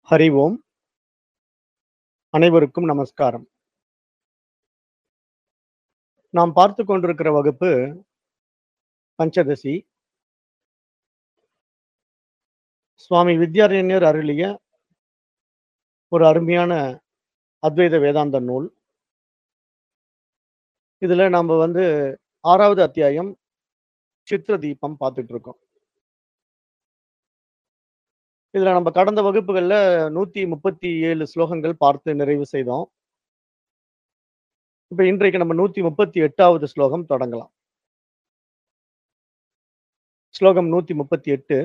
ஹரி ஓம் அனைவருக்கும் நமஸ்காரம் நாம் பார்த்து கொண்டிருக்கிற வகுப்பு பஞ்சதசி சுவாமி வித்யாரண்யர் அருளிய ஒரு அருமையான அத்வைத வேதாந்த நூல் இதுல நம்ம வந்து ஆறாவது அத்தியாயம் சித்திர தீபம் பார்த்துட்டு இருக்கோம் இதுல நம்ம கடந்த வகுப்புகள்ல நூத்தி முப்பத்தி ஏழு ஸ்லோகங்கள் பார்த்து நிறைவு செய்தோம் இப்ப இன்றைக்கு நம்ம நூத்தி முப்பத்தி எட்டாவது ஸ்லோகம் தொடங்கலாம் ஸ்லோகம் நூத்தி முப்பத்தி எட்டு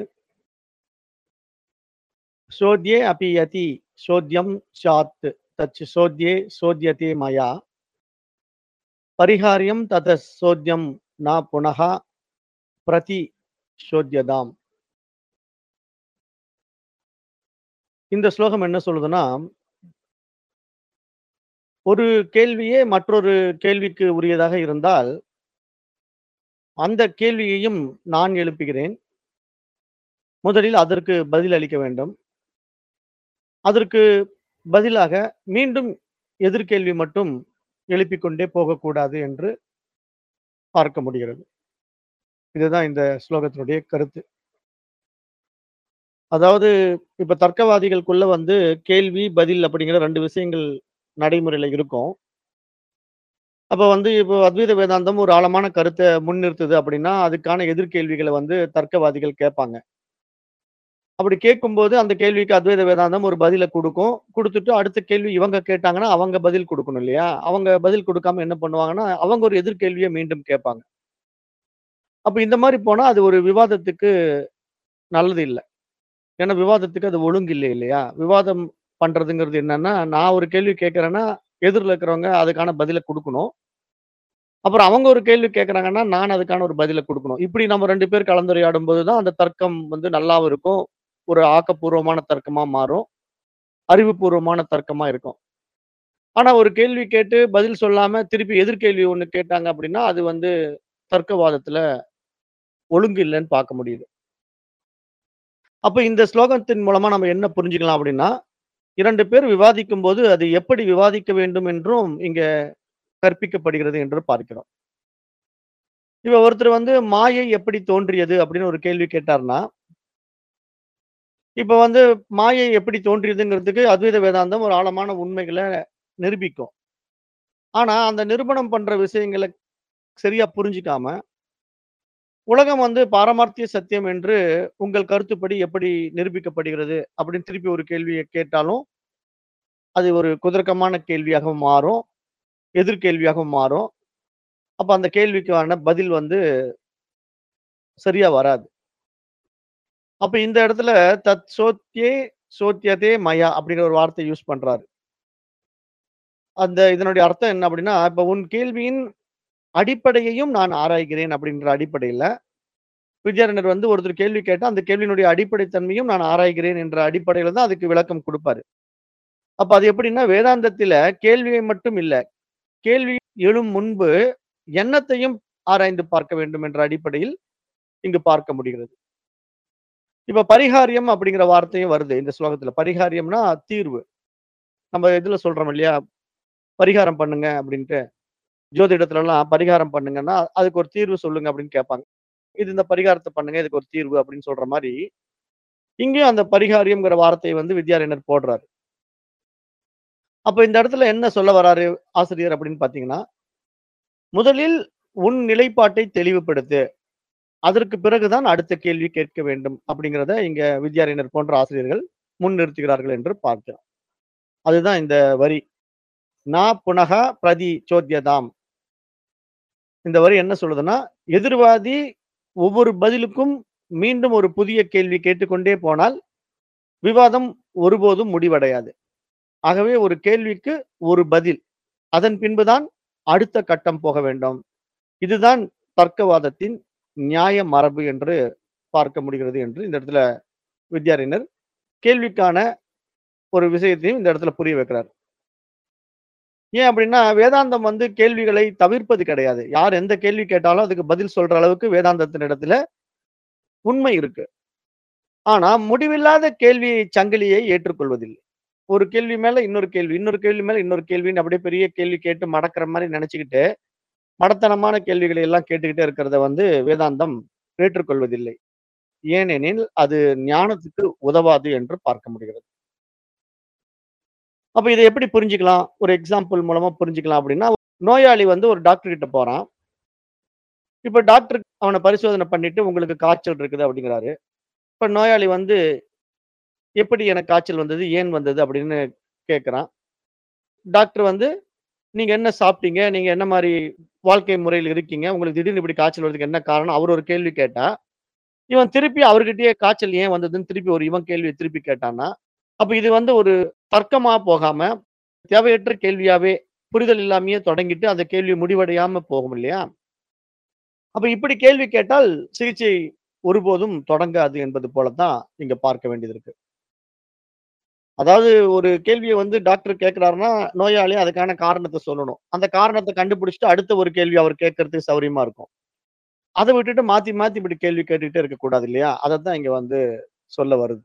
சோத்யே அபி யதி சோத்யம் சாத் தச் சோத்யே சோத்யதே மயா பரிகாரியம் தத சோத்யம் ந புனः பிரதி சோத்யதாம் இந்த ஸ்லோகம் என்ன சொல்லுதுன்னா ஒரு கேள்வியே மற்றொரு கேள்விக்கு உரியதாக இருந்தால் அந்த கேள்வியையும் நான் எழுப்புகிறேன் முதலில் அதற்கு பதில் அளிக்க வேண்டும் அதற்கு பதிலாக மீண்டும் எதிர்கேள்வி மட்டும் எழுப்பிக் கொண்டே போகக்கூடாது என்று பார்க்க முடிகிறது இதுதான் இந்த ஸ்லோகத்தினுடைய கருத்து அதாவது இப்ப தர்க்கவாதிகளுக்குள்ள வந்து கேள்வி பதில் அப்படிங்கிற ரெண்டு விஷயங்கள் நடைமுறையில இருக்கும் அப்ப வந்து இப்போ அத்வைத வேதாந்தம் ஒரு ஆழமான கருத்தை முன்னிறுத்துது அப்படின்னா அதுக்கான எதிர்கேள்விகளை வந்து தர்க்கவாதிகள் கேட்பாங்க அப்படி கேட்கும்போது அந்த கேள்விக்கு அத்வைத வேதாந்தம் ஒரு பதிலை கொடுக்கும் கொடுத்துட்டு அடுத்த கேள்வி இவங்க கேட்டாங்கன்னா அவங்க பதில் கொடுக்கணும் இல்லையா அவங்க பதில் கொடுக்காம என்ன பண்ணுவாங்கன்னா அவங்க ஒரு எதிர்கேள்வியை மீண்டும் கேட்பாங்க அப்ப இந்த மாதிரி போனா அது ஒரு விவாதத்துக்கு நல்லது இல்லை ஏன்னா விவாதத்துக்கு அது ஒழுங்கு இல்லை இல்லையா விவாதம் பண்றதுங்கிறது என்னன்னா நான் ஒரு கேள்வி கேட்கறேன்னா எதிரில் இருக்கிறவங்க அதுக்கான பதிலை கொடுக்கணும் அப்புறம் அவங்க ஒரு கேள்வி கேட்கறாங்கன்னா நான் அதுக்கான ஒரு பதிலை கொடுக்கணும் இப்படி நம்ம ரெண்டு பேர் கலந்துரையாடும் போது தான் அந்த தர்க்கம் வந்து நல்லாவும் இருக்கும் ஒரு ஆக்கப்பூர்வமான தர்க்கமா மாறும் அறிவுபூர்வமான தர்க்கமா இருக்கும் ஆனா ஒரு கேள்வி கேட்டு பதில் சொல்லாம திருப்பி எதிர்கேள்வி ஒண்ணு கேட்டாங்க அப்படின்னா அது வந்து தர்க்கவாதத்துல ஒழுங்கு இல்லைன்னு பார்க்க முடியுது அப்ப இந்த ஸ்லோகத்தின் மூலமா நம்ம என்ன புரிஞ்சுக்கலாம் அப்படின்னா இரண்டு பேர் விவாதிக்கும் போது அது எப்படி விவாதிக்க வேண்டும் என்றும் இங்க கற்பிக்கப்படுகிறது என்று பார்க்கிறோம் இப்ப ஒருத்தர் வந்து மாயை எப்படி தோன்றியது அப்படின்னு ஒரு கேள்வி கேட்டார்னா இப்ப வந்து மாயை எப்படி தோன்றியதுங்கிறதுக்கு அத்வைத வேதாந்தம் ஒரு ஆழமான உண்மைகளை நிரூபிக்கும் ஆனா அந்த நிரூபணம் பண்ற விஷயங்களை சரியா புரிஞ்சுக்காம உலகம் வந்து பாரமார்த்திய சத்தியம் என்று உங்கள் கருத்துப்படி எப்படி நிரூபிக்கப்படுகிறது அப்படின்னு திருப்பி ஒரு கேள்வியை கேட்டாலும் அது ஒரு குதர்க்கமான கேள்வியாக மாறும் எதிர்கேள்வியாக மாறும் அப்ப அந்த கேள்விக்கான பதில் வந்து சரியா வராது அப்ப இந்த இடத்துல தத் சோத்தியே சோத்தியதே மயா அப்படிங்கிற ஒரு வார்த்தை யூஸ் பண்றாரு அந்த இதனுடைய அர்த்தம் என்ன அப்படின்னா இப்ப உன் கேள்வியின் அடிப்படையையும் நான் ஆராய்கிறேன் அப்படின்ற அடிப்படையில வித்யாரண்யர் வந்து ஒருத்தர் கேள்வி கேட்டா அந்த கேள்வியினுடைய அடிப்படை தன்மையும் நான் ஆராய்கிறேன் என்ற அடிப்படையில தான் அதுக்கு விளக்கம் கொடுப்பாரு அப்ப அது எப்படின்னா வேதாந்தத்தில கேள்வியை மட்டும் இல்ல கேள்வி எழும் முன்பு எண்ணத்தையும் ஆராய்ந்து பார்க்க வேண்டும் என்ற அடிப்படையில் இங்கு பார்க்க முடிகிறது இப்ப பரிகாரியம் அப்படிங்கிற வார்த்தையும் வருது இந்த ஸ்லோகத்துல பரிகாரியம்னா தீர்வு நம்ம இதுல சொல்றோம் இல்லையா பரிகாரம் பண்ணுங்க அப்படின்ட்டு ஜோதிடத்துல எல்லாம் பரிகாரம் பண்ணுங்கன்னா அதுக்கு ஒரு தீர்வு சொல்லுங்க அப்படின்னு கேட்பாங்க இது இந்த பரிகாரத்தை பண்ணுங்க இதுக்கு ஒரு தீர்வு அப்படின்னு சொல்ற மாதிரி இங்கேயும் அந்த பரிகாரியம்ங்கிற வார்த்தையை வந்து வித்யாரண்யர் போடுறாரு அப்ப இந்த இடத்துல என்ன சொல்ல வராரு ஆசிரியர் அப்படின்னு பாத்தீங்கன்னா முதலில் உன் நிலைப்பாட்டை தெளிவுபடுத்து அதற்கு பிறகுதான் அடுத்த கேள்வி கேட்க வேண்டும் அப்படிங்கிறத இங்க வித்யாரண்யர் போன்ற ஆசிரியர்கள் முன்னிறுத்துகிறார்கள் என்று பார்க்கிறோம் அதுதான் இந்த வரி நா புனகா பிரதி சோத்யதாம் இந்த வரி என்ன சொல்லுதுன்னா எதிர்வாதி ஒவ்வொரு பதிலுக்கும் மீண்டும் ஒரு புதிய கேள்வி கேட்டுக்கொண்டே போனால் விவாதம் ஒருபோதும் முடிவடையாது ஆகவே ஒரு கேள்விக்கு ஒரு பதில் அதன் பின்புதான் அடுத்த கட்டம் போக வேண்டும் இதுதான் தர்க்கவாதத்தின் நியாய மரபு என்று பார்க்க முடிகிறது என்று இந்த இடத்துல வித்யாரண்யர் கேள்விக்கான ஒரு விஷயத்தையும் இந்த இடத்துல புரிய வைக்கிறார் ஏன் அப்படின்னா வேதாந்தம் வந்து கேள்விகளை தவிர்ப்பது கிடையாது யார் எந்த கேள்வி கேட்டாலும் அதுக்கு பதில் சொல்ற அளவுக்கு வேதாந்தத்தின் இடத்துல உண்மை இருக்கு ஆனா முடிவில்லாத கேள்வி சங்கிலியை ஏற்றுக்கொள்வதில்லை. ஒரு கேள்வி மேல இன்னொரு கேள்வி, இன்னொரு கேள்வி மேல இன்னொரு கேள்வின்னு அப்படியே பெரிய கேள்வி கேட்டு மடக்குற மாரி நெனச்சுக்கிட்டு, மடத்தனமான கேள்விகளை எல்லாம் கேட்டுக்கிட்டே இருக்கிறத வந்து வேதாந்தம் ஏற்றுக்கொள்வதில்லை. ஏனெனில் அது ஞானத்துக்கு உதவாது என்று பார்க்க முடிகிறது. அப்ப இத எப்படி புரிஞ்சுக்கலாம்? ஒரு எக்ஸாம்பிள் மூலமா புரிஞ்சுக்கலாம் அப்படின்னா, நோயாளி வந்து ஒரு டாக்டர் கிட்ட போறான். இப்ப டாக்டர் அவன பரிசோதனை பண்ணிட்டு, உங்களுக்கு காய்ச்சல் இருக்குது அப்படிங்கிறாரு. இப்ப நோயாளி வந்து, எப்படி எனக்கு காய்ச்சல் வந்தது? ஏன் வந்தது? அப்படின்னு கேட்கிறான். டாக்டர் வந்து, நீங்க என்ன சாப்பிட்டீங்க? நீங்க என்ன மாரி வாழ்க்கை முறையில இருக்கீங்க? உங்களுக்கு திடீர்னு இப்படி காய்ச்சல் வரதுக்கு என்ன காரணம்? அவர் ஒரு கேள்வி கேட்டா, இவன் திருப்பி அவர்கிட்டயே காய்ச்சல் ஏன் வந்ததுன்னு திருப்பி ஒரு இவன் கேள்விய திருப்பி கேட்டான்னா, அப்ப இது வந்து ஒரு தர்க்கமா போகாம, தேவையற்ற கேள்வியாவே, புரிதல் இல்லாமயே தொடங்கிட்டு, அந்த கேள்வி முடிவடையாம போகும் இல்லையா? அப்ப இப்படி கேள்வி கேட்டால், சிகிச்சை ஒருபோதும் தொடங்காது என்பது போல தான் இங்க பார்க்க வேண்டியது இருக்கு. அதாவது ஒரு கேள்விய வந்து டாக்டர் கேட்கிறாருன்னா, நோயாளி அதுக்கான காரணத்த சொல்லணும். அந்த காரணத்த கண்டுபிடிச்சுட்டு அடுத்த ஒரு கேள்வி அவர் கேட்கறதுக்கு சௌரியமா இருக்கும். அத விட்டுட்டு மாத்தி, மாத்தி இப்படி கேள்வி கேட்டுட்டே இருக்கக்கூடாது இல்லையா? அதத்தான் இங்க வந்து சொல்ல வருது.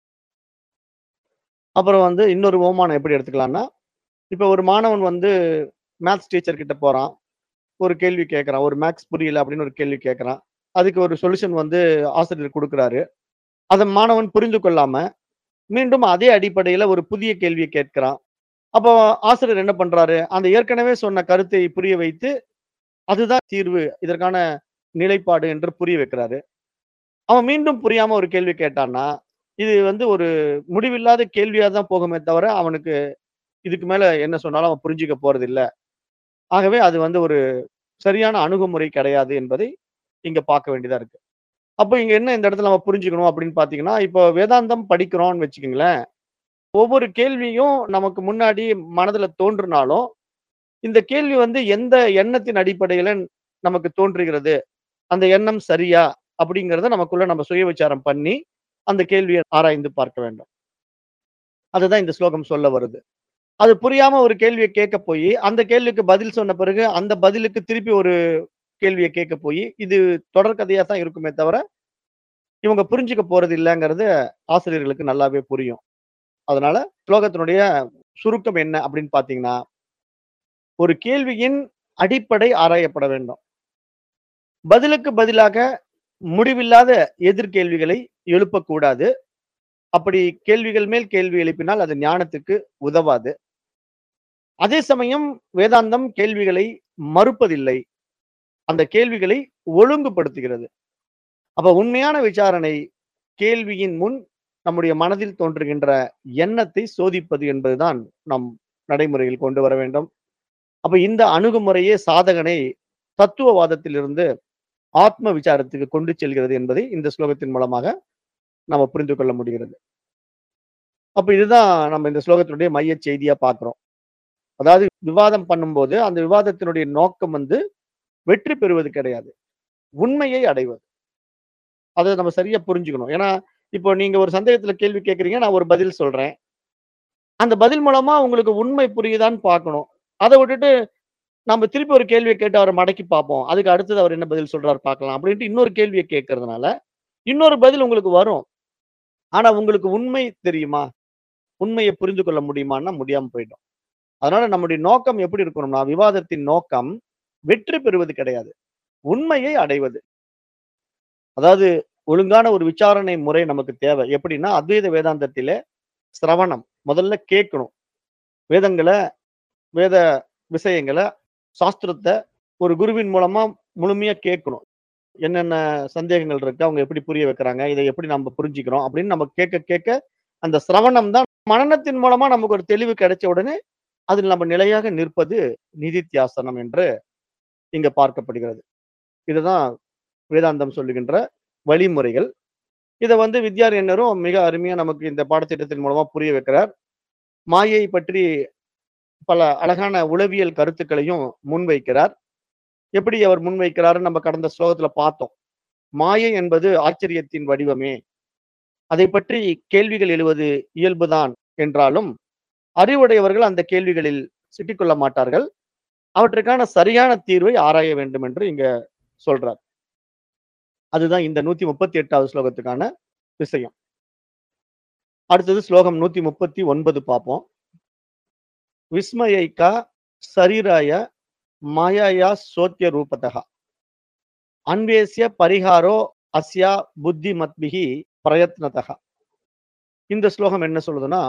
அப்புறம் வந்து இன்னொரு உவமானம் எப்படி எடுத்துக்கலாம்னா, இப்ப ஒரு மாணவன் வந்து மேத்ஸ் டீச்சர் கிட்ட போறான். ஒரு கேள்வி கேட்கிறான். ஒரு மேத்ஸ் புரியல அப்படின்னு ஒரு கேள்வி கேட்கிறான். அதுக்கு ஒரு சொல்யூஷன் வந்து ஆசிரியர் குடுக்குறாரு. அத மாணவன் புரிந்து கொள்ளாம, மீண்டும் அதே அடிப்படையில ஒரு புதிய கேள்விய கேட்கிறான். அப்போ ஆசிரியர் என்ன பண்றாரு? அந்த ஏற்கனவே சொன்ன கருத்தை புரிய வைத்து, அதுதான் தீர்வு. இதற்கான நிலைப்பாடு என்று புரிய வைக்கிறாரு. அவன் மீண்டும் புரியாம ஒரு கேள்வி கேட்டான்னா, இது வந்து ஒரு முடிவில்லாத கேள்வியா தான் போகுமே தவிர, அவனுக்கு இதுக்கு மேல என்ன சொன்னாலும் அவன் புரிஞ்சுக்க போறதில்ல. ஆகவே அது வந்து ஒரு சரியான அணுகுமுறை கிடையாது என்பதை இங்க பார்க்க வேண்டியதா இருக்கு. அப்ப இங்க என்ன இந்த இடத்துல நம்ம புரிஞ்சுக்கணும் அப்படின்னு பார்த்தீங்கன்னா, இப்போ வேதாந்தம் படிக்கிறோம்னு வச்சுக்கங்களேன். ஒவ்வொரு கேள்வியும் நமக்கு முன்னாடி மனதுல தோன்றுனாலும், இந்த கேள்வி வந்து எந்த எண்ணத்தின் அடிப்படையில நமக்கு தோன்றுகிறது? அந்த எண்ணம் சரியா? அப்படிங்கிறத நமக்குள்ள நம்ம சுய விசாரம் பண்ணி, அந்த கேள்விய ஆராய்ந்து பார்க்க வேண்டும். அதுதான் இந்த ஸ்லோகம் சொல்ல வருது. அது புரியாம ஒரு கேள்விய கேட்க போயி, அந்த கேள்விக்கு பதில் சொன்ன பிறகு, அந்த பதிலுக்கு திருப்பி ஒரு கேள்விய கேட்க போயி, இது தொடர்கதையா தான் இருக்குமே தவிர, இவங்க புரிஞ்சுக்க போறது இல்லங்கிறது ஆசிரியர்களுக்கு நல்லாவே புரியும். அதனால ஸ்லோகத்தினுடைய சுருக்கம் என்ன அப்படின்னு பார்த்தீங்கன்னா, ஒரு கேள்வியின் அடிப்படை ஆராயப்பட வேண்டும். பதிலுக்கு பதிலாக முடிவில்லாத எதிர்கேள்விகளை எழுப்பக்கூடாது. அப்படி கேள்விகள் மேல் கேள்வி எழுப்பினால் அது ஞானத்துக்கு உதவாது. அதே சமயம் வேதாந்தம் கேள்விகளை மறுப்பதில்லை. அந்த கேள்விகளை ஒழுங்குபடுத்துகிறது. அப்ப உண்மையான விசாரணை கேள்வியின் முன் நம்முடைய மனதில் தோன்றுகின்ற எண்ணத்தை சோதிப்பது என்பதுதான் நம் நடைமுறையில் கொண்டு வர வேண்டும். அப்ப இந்த அணுகுமுறையே சாதகனை தத்துவவாதத்திலிருந்து ஆத்ம விசாரத்துக்கு கொண்டு செல்கிறது என்பதை இந்த ஸ்லோகத்தின் மூலமாக நம்ம புரிந்து கொள்ள முடிகிறது. அப்ப இதுதான் நம்ம இந்த ஸ்லோகத்தினுடைய மையச் செய்தியா பார்க்கிறோம். அதாவது விவாதம் பண்ணும்போது, அந்த விவாதத்தினுடைய நோக்கம் வந்து வெற்றி பெறுவது கிடையாது. உண்மையை அடைவது. அத நம்ம சரியா புரிஞ்சுக்கணும். ஏன்னா, இப்போ நீங்க ஒரு சந்தேகத்துல கேள்வி கேட்கிறீங்க. நான் ஒரு பதில் சொல்றேன். அந்த பதில் மூலமா உங்களுக்கு உண்மை புரியுதான்னு பார்க்கணும். அத விட்டுட்டு, நம்ம திருப்பி ஒரு கேள்விய கேட்டு அவர மடக்கி பார்ப்போம். அதுக்கு அடுத்தது அவர் என்ன பதில் சொல்றாரு பார்க்கலாம். அப்படின்ட்டு இன்னொரு கேள்விய கேட்கறதுனால, இன்னொரு பதில் உங்களுக்கு வரும். ஆனா உங்களுக்கு உண்மை தெரியுமா? உண்மைய புரிந்து கொள்ள முடியுமான்னா முடியாம போயிடும். அதனால நம்முடைய நோக்கம் எப்படி இருக்கணும்னா, விவாதத்தின் நோக்கம் வெற்றி பெறுவது கிடையாது. உண்மையை அடைவது. அதாவது ஒழுங்கான ஒரு விசாரணை முறை நமக்கு தேவை. எப்படின்னா, அத்வைத வேதாந்தத்திலே சிரவணம். முதல்ல கேட்கணும். வேதங்கள, வேத விஷயங்கள, சாஸ்திரத்த ஒரு குருவின் மூலமா முழுமையா கேட்கணும். என்னென்ன சந்தேகங்கள் இருக்கு? அவங்க எப்படி புரிய வைக்கிறாங்க? இத எப்படி நம்ம புரிஞ்சுக்கிறோம்? அப்படின்னு நம்ம கேட்க கேட்க அந்த சிரவணம் தான் மனனத்தின் மூலமா நமக்கு ஒரு தெளிவு கிடைச்ச உடனே, அதில் நம்ம நிலையாக நிற்பது நிதித்தியாசனம் என்று இங்க பார்க்கப்படுகிறது. இதுதான் வேதாந்தம் சொல்லுகின்ற வழிமுறைகள். இத வந்து வித்யாரண்யரும் மிக அருமையா நமக்கு இந்த பாடத்திட்டத்தின் மூலமா புரிய வைக்கிறார். மாயை பற்றி பல அழகான உளவியல் கருத்துக்களையும் முன்வைக்கிறார். எப்படி அவர் முன்வைக்கிறார்ன்னு நம்ம கடந்த ஸ்லோகத்துல பார்த்தோம். மாயை என்பது ஆச்சரியத்தின் வடிவமே. அதைப் பற்றி கேள்விகள் எழுவது இயல்புதான் என்றாலும், அறிவுடையவர்கள் அந்த கேள்விகளில் சிக்கிக்கொள்ள மாட்டார்கள். அவற்றுக்கான சரியான தீர்வை ஆராய வேண்டும் என்று இங்க சொல்றார். அதுதான் இந்த 138வது ஸ்லோகத்துக்கான விஷயம். அடுத்தது ஸ்லோகம் 139 பார்ப்போம். விஸ்மயைக்கா சரீராய மாயயா சோத்ய ரூபதः அன்வேஷ்ய பரிகாரோ அஸ்யா புத்திமத்பிஹி பிரயத்னதः இந்த ஸ்லோகம் என்ன சொல்லுதுன்னா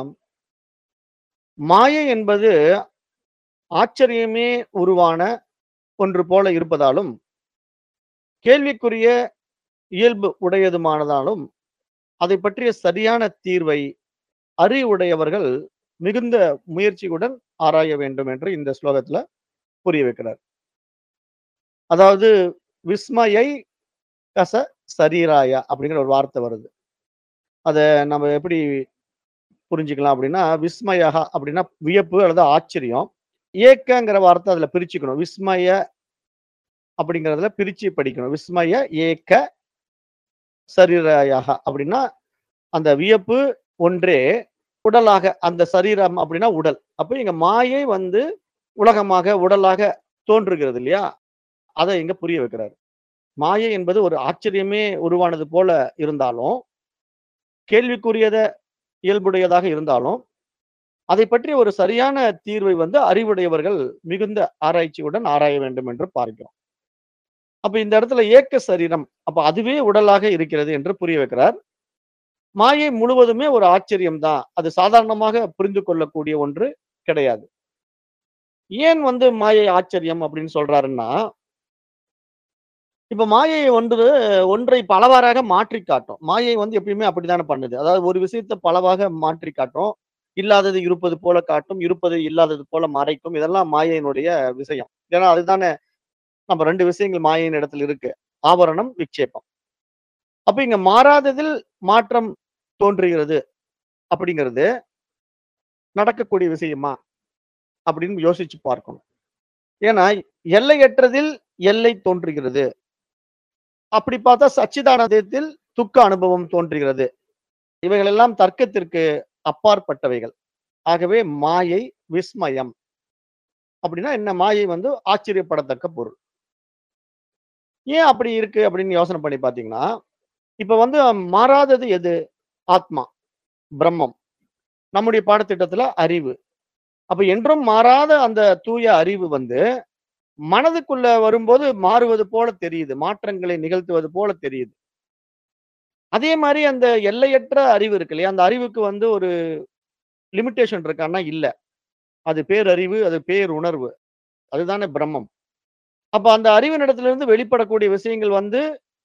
மாயை என்பது ஆச்சரியமே உருவான ஒன்று போல இருப்பதாலும் கேள்விக்குரிய இயல்பு உடையதுமானதாலும் அதை பற்றிய சரியான தீர்வை அறிவுடையவர்கள் மிகுந்த முயற்சியுடன் ஆராய வேண்டும் என்று இந்த ஸ்லோகத்துல புரிய வைக்கிறார் அதாவது விஸ்மயை கச சரீராய அப்படிங்கிற ஒரு வார்த்தை வருது அத நம்ம எப்படி புரிஞ்சுக்கலாம் அப்படின்னா விஸ்மயஹ அப்படின்னா வியப்பு அல்லது ஆச்சரியம் ஏக்கங்கிற வார்த்தை அதுல பிரிச்சுக்கணும் விஸ்மய அப்படிங்கறதுல பிரிச்சு படிக்கணும் விஸ்மய ஏக்க சரீராயாக அப்படின்னா அந்த வியப்பு ஒன்றே உடலாக அந்த சரீரம் அப்படின்னா உடல் அப்ப இங்க மாயை வந்து உலகமாக உடலாக தோன்றுகிறது இல்லையா அதை இங்க புரிய வைக்கிறார் மாயை என்பது ஒரு ஆச்சரியமே உருவானது போல இருந்தாலும் கேள்விக்குரியத இயல்புடையதாக இருந்தாலும் அதை பற்றி ஒரு சரியான தீர்வை வந்து அறிவுடையவர்கள் மிகுந்த ஆராய்ச்சியுடன் ஆராய வேண்டும் என்று பார்க்கிறோம் அப்ப இந்த இடத்துல ஏக்க சரீரம் அப்ப அதுவே உடலாக இருக்கிறது என்று புரிய வைக்கிறார் மாயை முழுவதுமே ஒரு ஆச்சரியம் தான் அது சாதாரணமாக புரிந்து கொள்ளக்கூடிய ஒன்று கிடையாது ஏன் வந்து மாயை ஆச்சரியம் அப்படின்னு சொல்றாருன்னா இப்ப மாயை ஒன்று ஒன்றை பலவாறாக மாற்றி காட்டும் மாயை வந்து எப்பயுமே அப்படித்தானே பண்ணுது அதாவது ஒரு விஷயத்தை பலவாக மாற்றி காட்டும் இல்லாதது இருப்பது போல காட்டும் இருப்பது இல்லாதது போல மறைக்கும் இதெல்லாம் மாயையினுடைய விஷயம் ஏன்னா அதுதானே நம்ம ரெண்டு விஷயங்கள் மாயையின் இடத்துல இருக்கு ஆவரணம் விக்ஷேபம் அப்ப இங்க மாறாததில் மாற்றம் தோன்றுகிறது அப்படிங்கிறது நடக்கக்கூடிய விஷயமா அப்படின்னு யோசிச்சு பார்க்கணும் ஏன்னா எல்லையற்றதில் எல்லை தோன்றுகிறது அப்படி பார்த்தா சச்சிதானந்தத்தில் துக்க அனுபவம் தோன்றுகிறது இவைகள் எல்லாம் தர்க்கத்திற்கு அப்பாற்பட்டவைகள் ஆகவே மாயை விஸ்மயம் அப்படின்னா என்ன மாயை வந்து ஆச்சரியப்படத்தக்க பொருள் ஏன் அப்படி இருக்கு அப்படின்னு யோசனை பண்ணி பார்த்தீங்கன்னா இப்ப வந்து மாறாதது எது ஆத்மா பிரம்மம் நம்முடைய பாடத்திட்டத்துல அறிவு அப்ப என்றும் மாறாத அந்த தூய அறிவு வந்து மனதுக்குள்ள வரும்போது மாறுவது போல தெரியுது மாற்றங்களை நிகழ்த்துவது போல தெரியுது அதே மாதிரி அந்த எல்லையற்ற அறிவு இருக்கு இல்லையா அந்த அறிவுக்கு வந்து ஒரு லிமிட்டேஷன் இருக்கான்னா இல்ல அது பேரறிவு அது பேர் உணர்வு அதுதானே பிரம்மம் அப்ப அந்த அறிவின் இடத்துல இருந்து வெளிப்படக்கூடிய விஷயங்கள் வந்து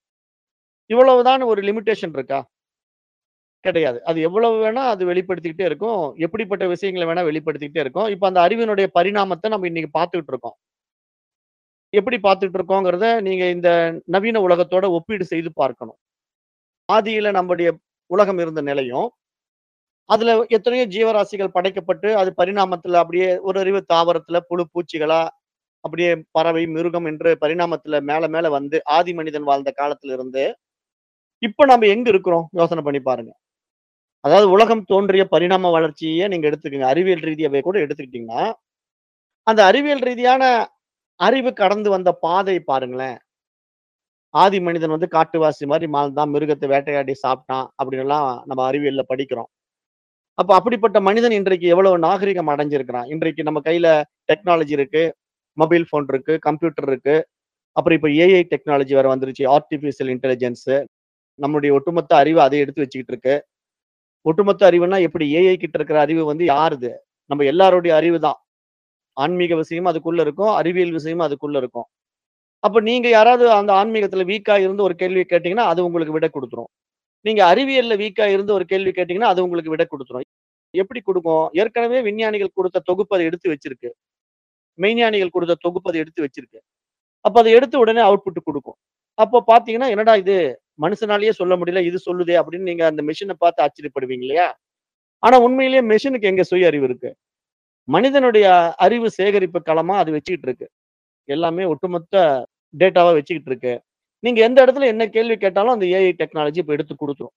இவ்வளவுதான் ஒரு லிமிட்டேஷன் இருக்கா கிடையாது அது எவ்வளவு வேணா அது வெளிப்படுத்திக்கிட்டே இருக்கும் எப்படிப்பட்ட விஷயங்களை வேணா வெளிப்படுத்திக்கிட்டே இருக்கும் இப்ப அந்த அறிவினுடைய பரிணாமத்தை நம்ம இன்னைக்கு பார்த்துக்கிட்டு இருக்கோம் எப்படி பார்த்துட்டு இருக்கோங்கிறத நீங்க இந்த நவீன உலகத்தோட ஒப்பீடு செய்து பார்க்கணும் ஆதியில நம்முடைய உலகம் இருந்த நிலையும் அதுல எத்தனையோ ஜீவராசிகள் படைக்கப்பட்டு அது பரிணாமத்துல அப்படியே ஒரு அறிவு தாவரத்துல புழு பூச்சிகளா அப்படியே பறவை மிருகம் என்று பரிணாமத்துல மேல மேல வந்து ஆதி மனிதன் வாழ்ந்த காலத்துல இருந்து இப்ப நம்ம எங்க இருக்கிறோம் யோசனை பண்ணி பாருங்க அதாவது உலகம் தோன்றிய பரிணாம வளர்ச்சியை நீங்க எடுத்துக்கங்க அறிவியல் ரீதியாவே கூட எடுத்துக்கிட்டீங்கன்னா அந்த அறிவியல் ரீதியான அறிவு கடந்து வந்த பாதை பாருங்களேன் ஆதி மனிதன் வந்து காட்டுவாசி மாதிரி மாழ்ந்தான் மிருகத்தை வேட்டையாடி சாப்பிட்டான் அப்படின்னு எல்லாம் நம்ம அறிவியல்ல படிக்கிறோம் அப்ப அப்படிப்பட்ட மனிதன் இன்றைக்கு எவ்வளவு நாகரிகம் அடைஞ்சிருக்கிறான் இன்றைக்கு நம்ம கையில டெக்னாலஜி இருக்கு மொபைல் போன் இருக்கு கம்ப்யூட்டர் இருக்கு அப்புறம் இப்ப ஏஐ டெக்னாலஜி வேற வந்துருச்சு ஆர்டிபிஷியல் இன்டெலிஜென்ஸ் நம்மளுடைய ஒட்டுமொத்த அறிவு அதை எடுத்து வச்சுக்கிட்டு இருக்கு ஒட்டுமொத்த அறிவுனா எப்படி ஏஐ கிட்ட இருக்கிற அறிவு வந்து யாருது நம்ம எல்லாருடைய அறிவு தான் ஆன்மீக விஷயமும் அதுக்குள்ள இருக்கும் அறிவியல் விஷயமும் அதுக்குள்ள இருக்கும் அப்ப நீங்க யாராவது அந்த ஆன்மீகத்துல வீக்கா இருந்து ஒரு கேள்வி கேட்டீங்கன்னா அது உங்களுக்கு விட கொடுத்துரும் நீங்க அறிவியல்ல வீக்கா இருந்து ஒரு கேள்வி கேட்டீங்கன்னா அது உங்களுக்கு விட கொடுத்துரும் எப்படி கொடுக்கும் ஏற்கனவே விஞ்ஞானிகள் கொடுத்த தொகுப்பு அதை எடுத்து வச்சிருக்கு மெய்ஞானிகள் கொடுத்த தொகுப்பு அதை எடுத்து வச்சிருக்கு அப்ப அதை எடுத்து உடனே அவுட்புட் கொடுக்கும் அப்போ பாத்தீங்கன்னா என்னடா இது மனுஷனாலேயே சொல்ல முடியல இது சொல்லுதே அப்படின்னு நீங்க அந்த மெஷினை பார்த்து ஆச்சரியப்படுவீங்க இல்லையா ஆனா உண்மையிலேயே மெஷினுக்கு எங்க சுய அறிவு இருக்கு மனிதனுடைய அறிவு சேகரிப்பு களமா அது வச்சுக்கிட்டு இருக்கு எல்லாமே ஒட்டுமொத்த டேட்டாவா வச்சுக்கிட்டு இருக்கு நீங்க எந்த இடத்துல என்ன கேள்வி கேட்டாலும் அந்த ஏஐ டெக்னாலஜி இப்ப எடுத்து கொடுத்துரும்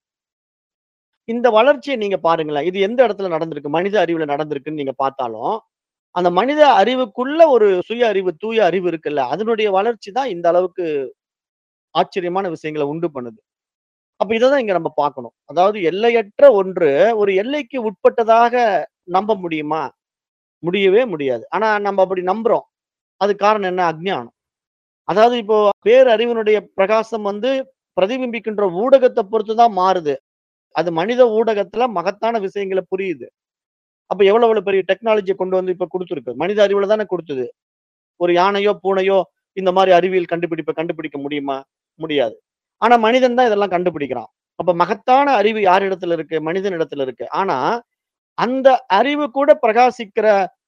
இந்த வளர்ச்சியை நீங்க பாருங்களேன் இது எந்த இடத்துல நடந்திருக்கு மனித அறிவுல நடந்திருக்குன்னு நீங்க பார்த்தாலும் அந்த மனித அறிவுக்குள்ள ஒரு சுய அறிவு தூய அறிவு இருக்குல்ல அதனுடைய வளர்ச்சி தான் இந்த அளவுக்கு ஆச்சரியமான விஷயங்களை உண்டு பண்ணுது அப்ப இததான் இங்க நம்ம பார்க்கணும். அதாவது எல்லையற்ற ஒன்று ஒரு எல்லைக்கு உட்பட்டதாக நம்ப முடியுமா? முடியவே முடியாது. ஆனா நம்ம அப்படி நம்புறோம். அதுக்கு காரணம் என்ன? அஞ்ஞானம். அதாவது இப்போ பேரறிவினுடைய பிரகாசம் வந்து பிரதிபிம்பிக்கின்ற ஊடகத்த பொறுத்து தான் மாறுது. அது மனித ஊடகத்துல மகத்தான விஷயங்கள புரியுது. அப்ப எவ்வளவு எவ்வளவு பெரிய டெக்னாலஜிய கொண்டு வந்து இப்ப குடுத்திருக்கு. மனித அறிவுல தானே குடுத்தது. ஒரு யானையோ, பூனையோ இந்த மாரி அறிவியல் கண்டுபிடிப்ப கண்டுபிடிக்க முடியுமா? முடியாது. ஆனா மனிதன் தான் இதெல்லாம் கண்டுபிடிக்கிறான். அப்ப மகத்தான அறிவு யாரிடத்துல இருக்கு? மனிதனிடத்துல இருக்கு. ஆனா, அந்த அறிவு கூட பிரகாசிக்கிற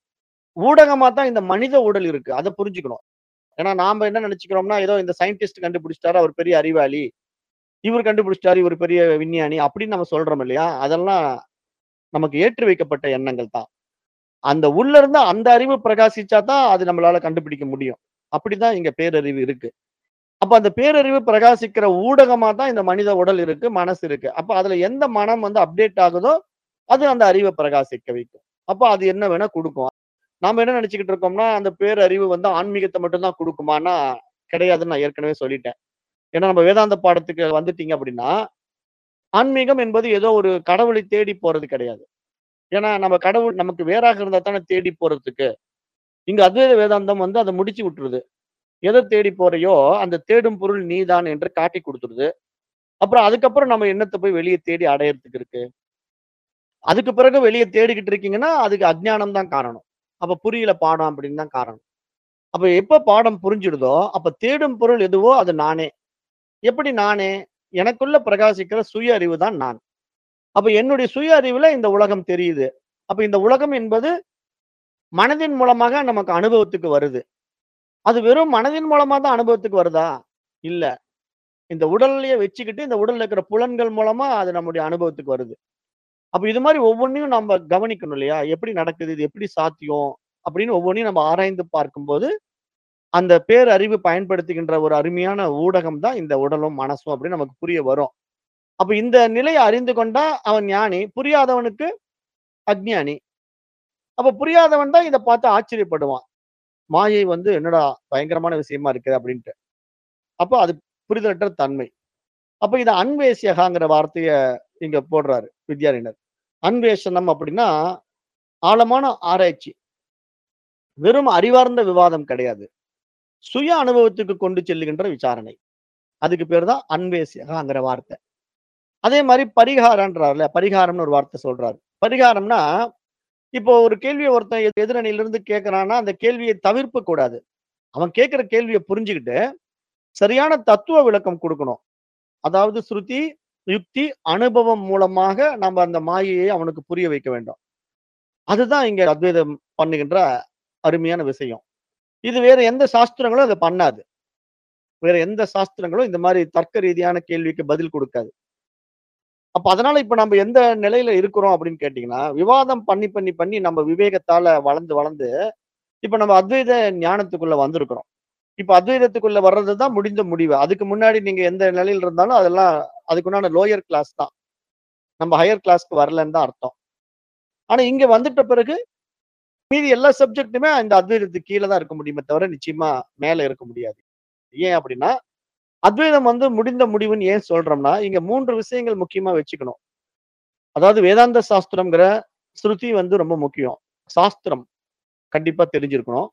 ஊடகமா தான் இந்த மனித உடல் இருக்கு. அத புரிஞ்சுக்கணும். ஏன்னா நாம என்ன நெனச்சுக்கிறோம்னா, ஏதோ இந்த சயின்டிஸ்ட் கண்டுபிடிச்சுட்டாரு, அவர் பெரிய அறிவாளி. இவர் கண்டுபிடிச்சுட்டாரு, இவர் பெரிய விஞ்ஞானி அப்படின்னு நம்ம சொல்றோம் இல்லையா? அதெல்லாம் நமக்கு ஏற்றி வைக்கப்பட்ட எண்ணங்கள் தான். அந்த உள்ள இருந்து அந்த அறிவு பிரகாசிச்சா தான் அது நம்மளால கண்டுபிடிக்க முடியும். அப்படிதான் இங்க பேரறிவு இருக்கு. அப்ப அந்த பேரறிவு பிரகாசிக்கிற ஊடகமா தான் இந்த மனித உடல் இருக்கு, மனசு இருக்கு. அப்ப அதுல எந்த மனம் வந்து அப்டேட் ஆகுதோ, அது அந்த அறிவ பிரகாசிக்க வைக்கும். அப்ப அது என்ன வேணா குடுக்கும். நாம என்ன நெனச்சுக்கிட்டு இருக்கோம்னா, அந்த பேரறிவு வந்து ஆன்மீகத்த மட்டும் தான் குடுக்குமான்னா, கிடையாதுன்னு நான் ஏற்கனவே சொல்லிட்டேன். ஏன்னா நம்ம வேதாந்த பாடத்துக்கு வந்துட்டீங்க அப்படின்னா, ஆன்மீகம் என்பது ஏதோ ஒரு கடவுளை தேடி போறது கிடையாது. ஏன்னா நம்ம கடவுள் நமக்கு வேறாக இருந்தா தானே தேடி போறதுக்கு. இங்க அத்வைத வேதாந்தம் வந்து அத முடிச்சு விட்டுருது. எத தேடி போறியோ, அந்த தேடும் பொருள் நீதான் என்று காட்டிக் குடுத்துருது. அப்புறம் அதுக்கப்புறம் நம்ம என்னத்த போய் வெளிய தேடி அடையறதுக்கு இருக்கு? அதுக்கு பிறகு வெளிய தேடிக்கிட்டு இருக்கீங்கன்னா, அதுக்கு அஞ்ஞானம் தான் காரணம். அப்ப புரியல பாடம் அப்படின்னு தான் காரணம். அப்ப எப்ப பாடம் புரிஞ்சிடுதோ, அப்ப தேடும் பொருள் எதுவோ அது நானே. எப்படி நானே? எனக்குள்ள பிரகாசிக்கிற சுய அறிவு தான் நான். அப்ப என்னுடைய சுய அறிவுல இந்த உலகம் தெரியுது. அப்ப இந்த உலகம் என்பது மனதின் மூலமாக நமக்கு அனுபவத்துக்கு வருது. அது வெறும் மனதின் மூலமா தான் அனுபவத்துக்கு வருதா? இல்ல. இந்த உடல்லயே வச்சுக்கிட்டு, இந்த உடல்ல இருக்கிற புலன்கள் மூலமா அது நம்முடைய அனுபவத்துக்கு வருது. அப்ப இது மாரி ஒவ்வொன்னையும் நம்ம கவனிக்கணும் இல்லையா? எப்படி நடக்குது? இது எப்படி சாத்தியம்? அப்படின்னு ஒவ்வொன்னையும் நம்ம ஆராய்ந்து பார்க்கும்போது, அந்த பேரறிவு பயன்படுத்துகின்ற ஒரு அருமையான ஊடகம் தான் இந்த உடலும், மனசும் அப்படின்னு நமக்கு புரிய வரும். அப்ப இந்த நிலைய அறிந்து கொண்டா அவன் ஞானி. புரியாதவனுக்கு அஞ்ஞானி. அப்ப புரியாதவன் தான் இத பார்த்து ஆச்சரியப்படுவான். மாயை வந்து என்னடா பயங்கரமான விஷயமா இருக்கே அப்படின்ட்டு. அப்ப அது புரிதலற்ற தன்மை. அப்ப இத அன்வேஷ்யகாங்கிற வார்த்தைய இங்க போடுறாரு வித்யாரண்யர். அன்வேஷனம் அப்படின்னா, ஆழமான ஆராய்ச்சி. வெறும் அறிவார்ந்த விவாதம் கிடையாது. சுய அனுபவத்துக்கு கொண்டு செல்லுகின்ற விசாரணை. அதுக்கு பேரு தான் அன்வேஷ்யகாங்கிற வார்த்தை. அதே மாரி பரிகாரன்றார்ல, பரிகாரம்னு ஒரு வார்த்தை சொல்றாரு. பரிகாரம்னா, இப்போ ஒரு கேள்விய ஒருத்தன் எ எதிரணியிலிருந்து கேட்கறான்னா, அந்த கேள்விய தவிர்க்க கூடாது. அவன் கேட்கிற கேள்விய புரிஞ்சுகிட்டு, சரியான தத்துவ விளக்கம் குடுக்கணும். அதாவது ஸ்ருதி, யுக்தி, அனுபவம் மூலமாக நம்ம அந்த மாயையை அவனுக்கு புரிய வைக்க வேண்டும். அதுதான் இங்க அத்வைதம் பண்ணுகின்ற அருமையான விஷயம். இது வேற எந்த சாஸ்திரங்களும் அத பண்ணாது. வேற எந்த சாஸ்திரங்களும் இந்த மாரி தர்க்க ரீதியான கேள்விக்கு பதில் குடுக்காது. அப்ப அதனால இப்ப நம்ம எந்த நிலையில இருக்கிறோம் அப்படின்னு கேட்டீங்கன்னா, விவாதம் பண்ணி, பண்ணி, பண்ணி நம்ம விவேகத்தால வளர்ந்து, வளர்ந்து இப்ப நம்ம அத்வைத ஞானத்துக்குள்ள வந்திருக்கிறோம். இப்ப அத்வைதத்துக்குள்ள வர்றது தான் முடிந்த முடிவு. அதுக்கு முன்னாடி நீங்க எந்த நிலையில இருந்தாலும் அதெல்லாம் அதுக்குண்டான லோயர் கிளாஸ் தான். நம்ம ஹையர் கிளாஸ்க்கு வரலன்னு தான் அர்த்தம். ஆனா இங்க வந்துட்ட பிறகு, மீதி எல்லா சப்ஜெக்ட்டுமே இந்த அத்வைதத்துக்கு கீழ தான் இருக்க முடியுமே தவிர, நிச்சயமா மேல இருக்க முடியாது. ஏன் அப்படின்னா, அத்வைதம் வந்து முடிந்த முடிவுன்னு ஏன் சொல்றோம்னா, இங்க 3 விஷயங்கள் முக்கியமா வச்சுக்கணும். அதாவது வேதாந்த சாஸ்திரம்ங்கிற ஸ்ருதி வந்து ரொம்ப முக்கியம். சாஸ்திரம் கண்டிப்பா தெரிஞ்சிருக்கணும்.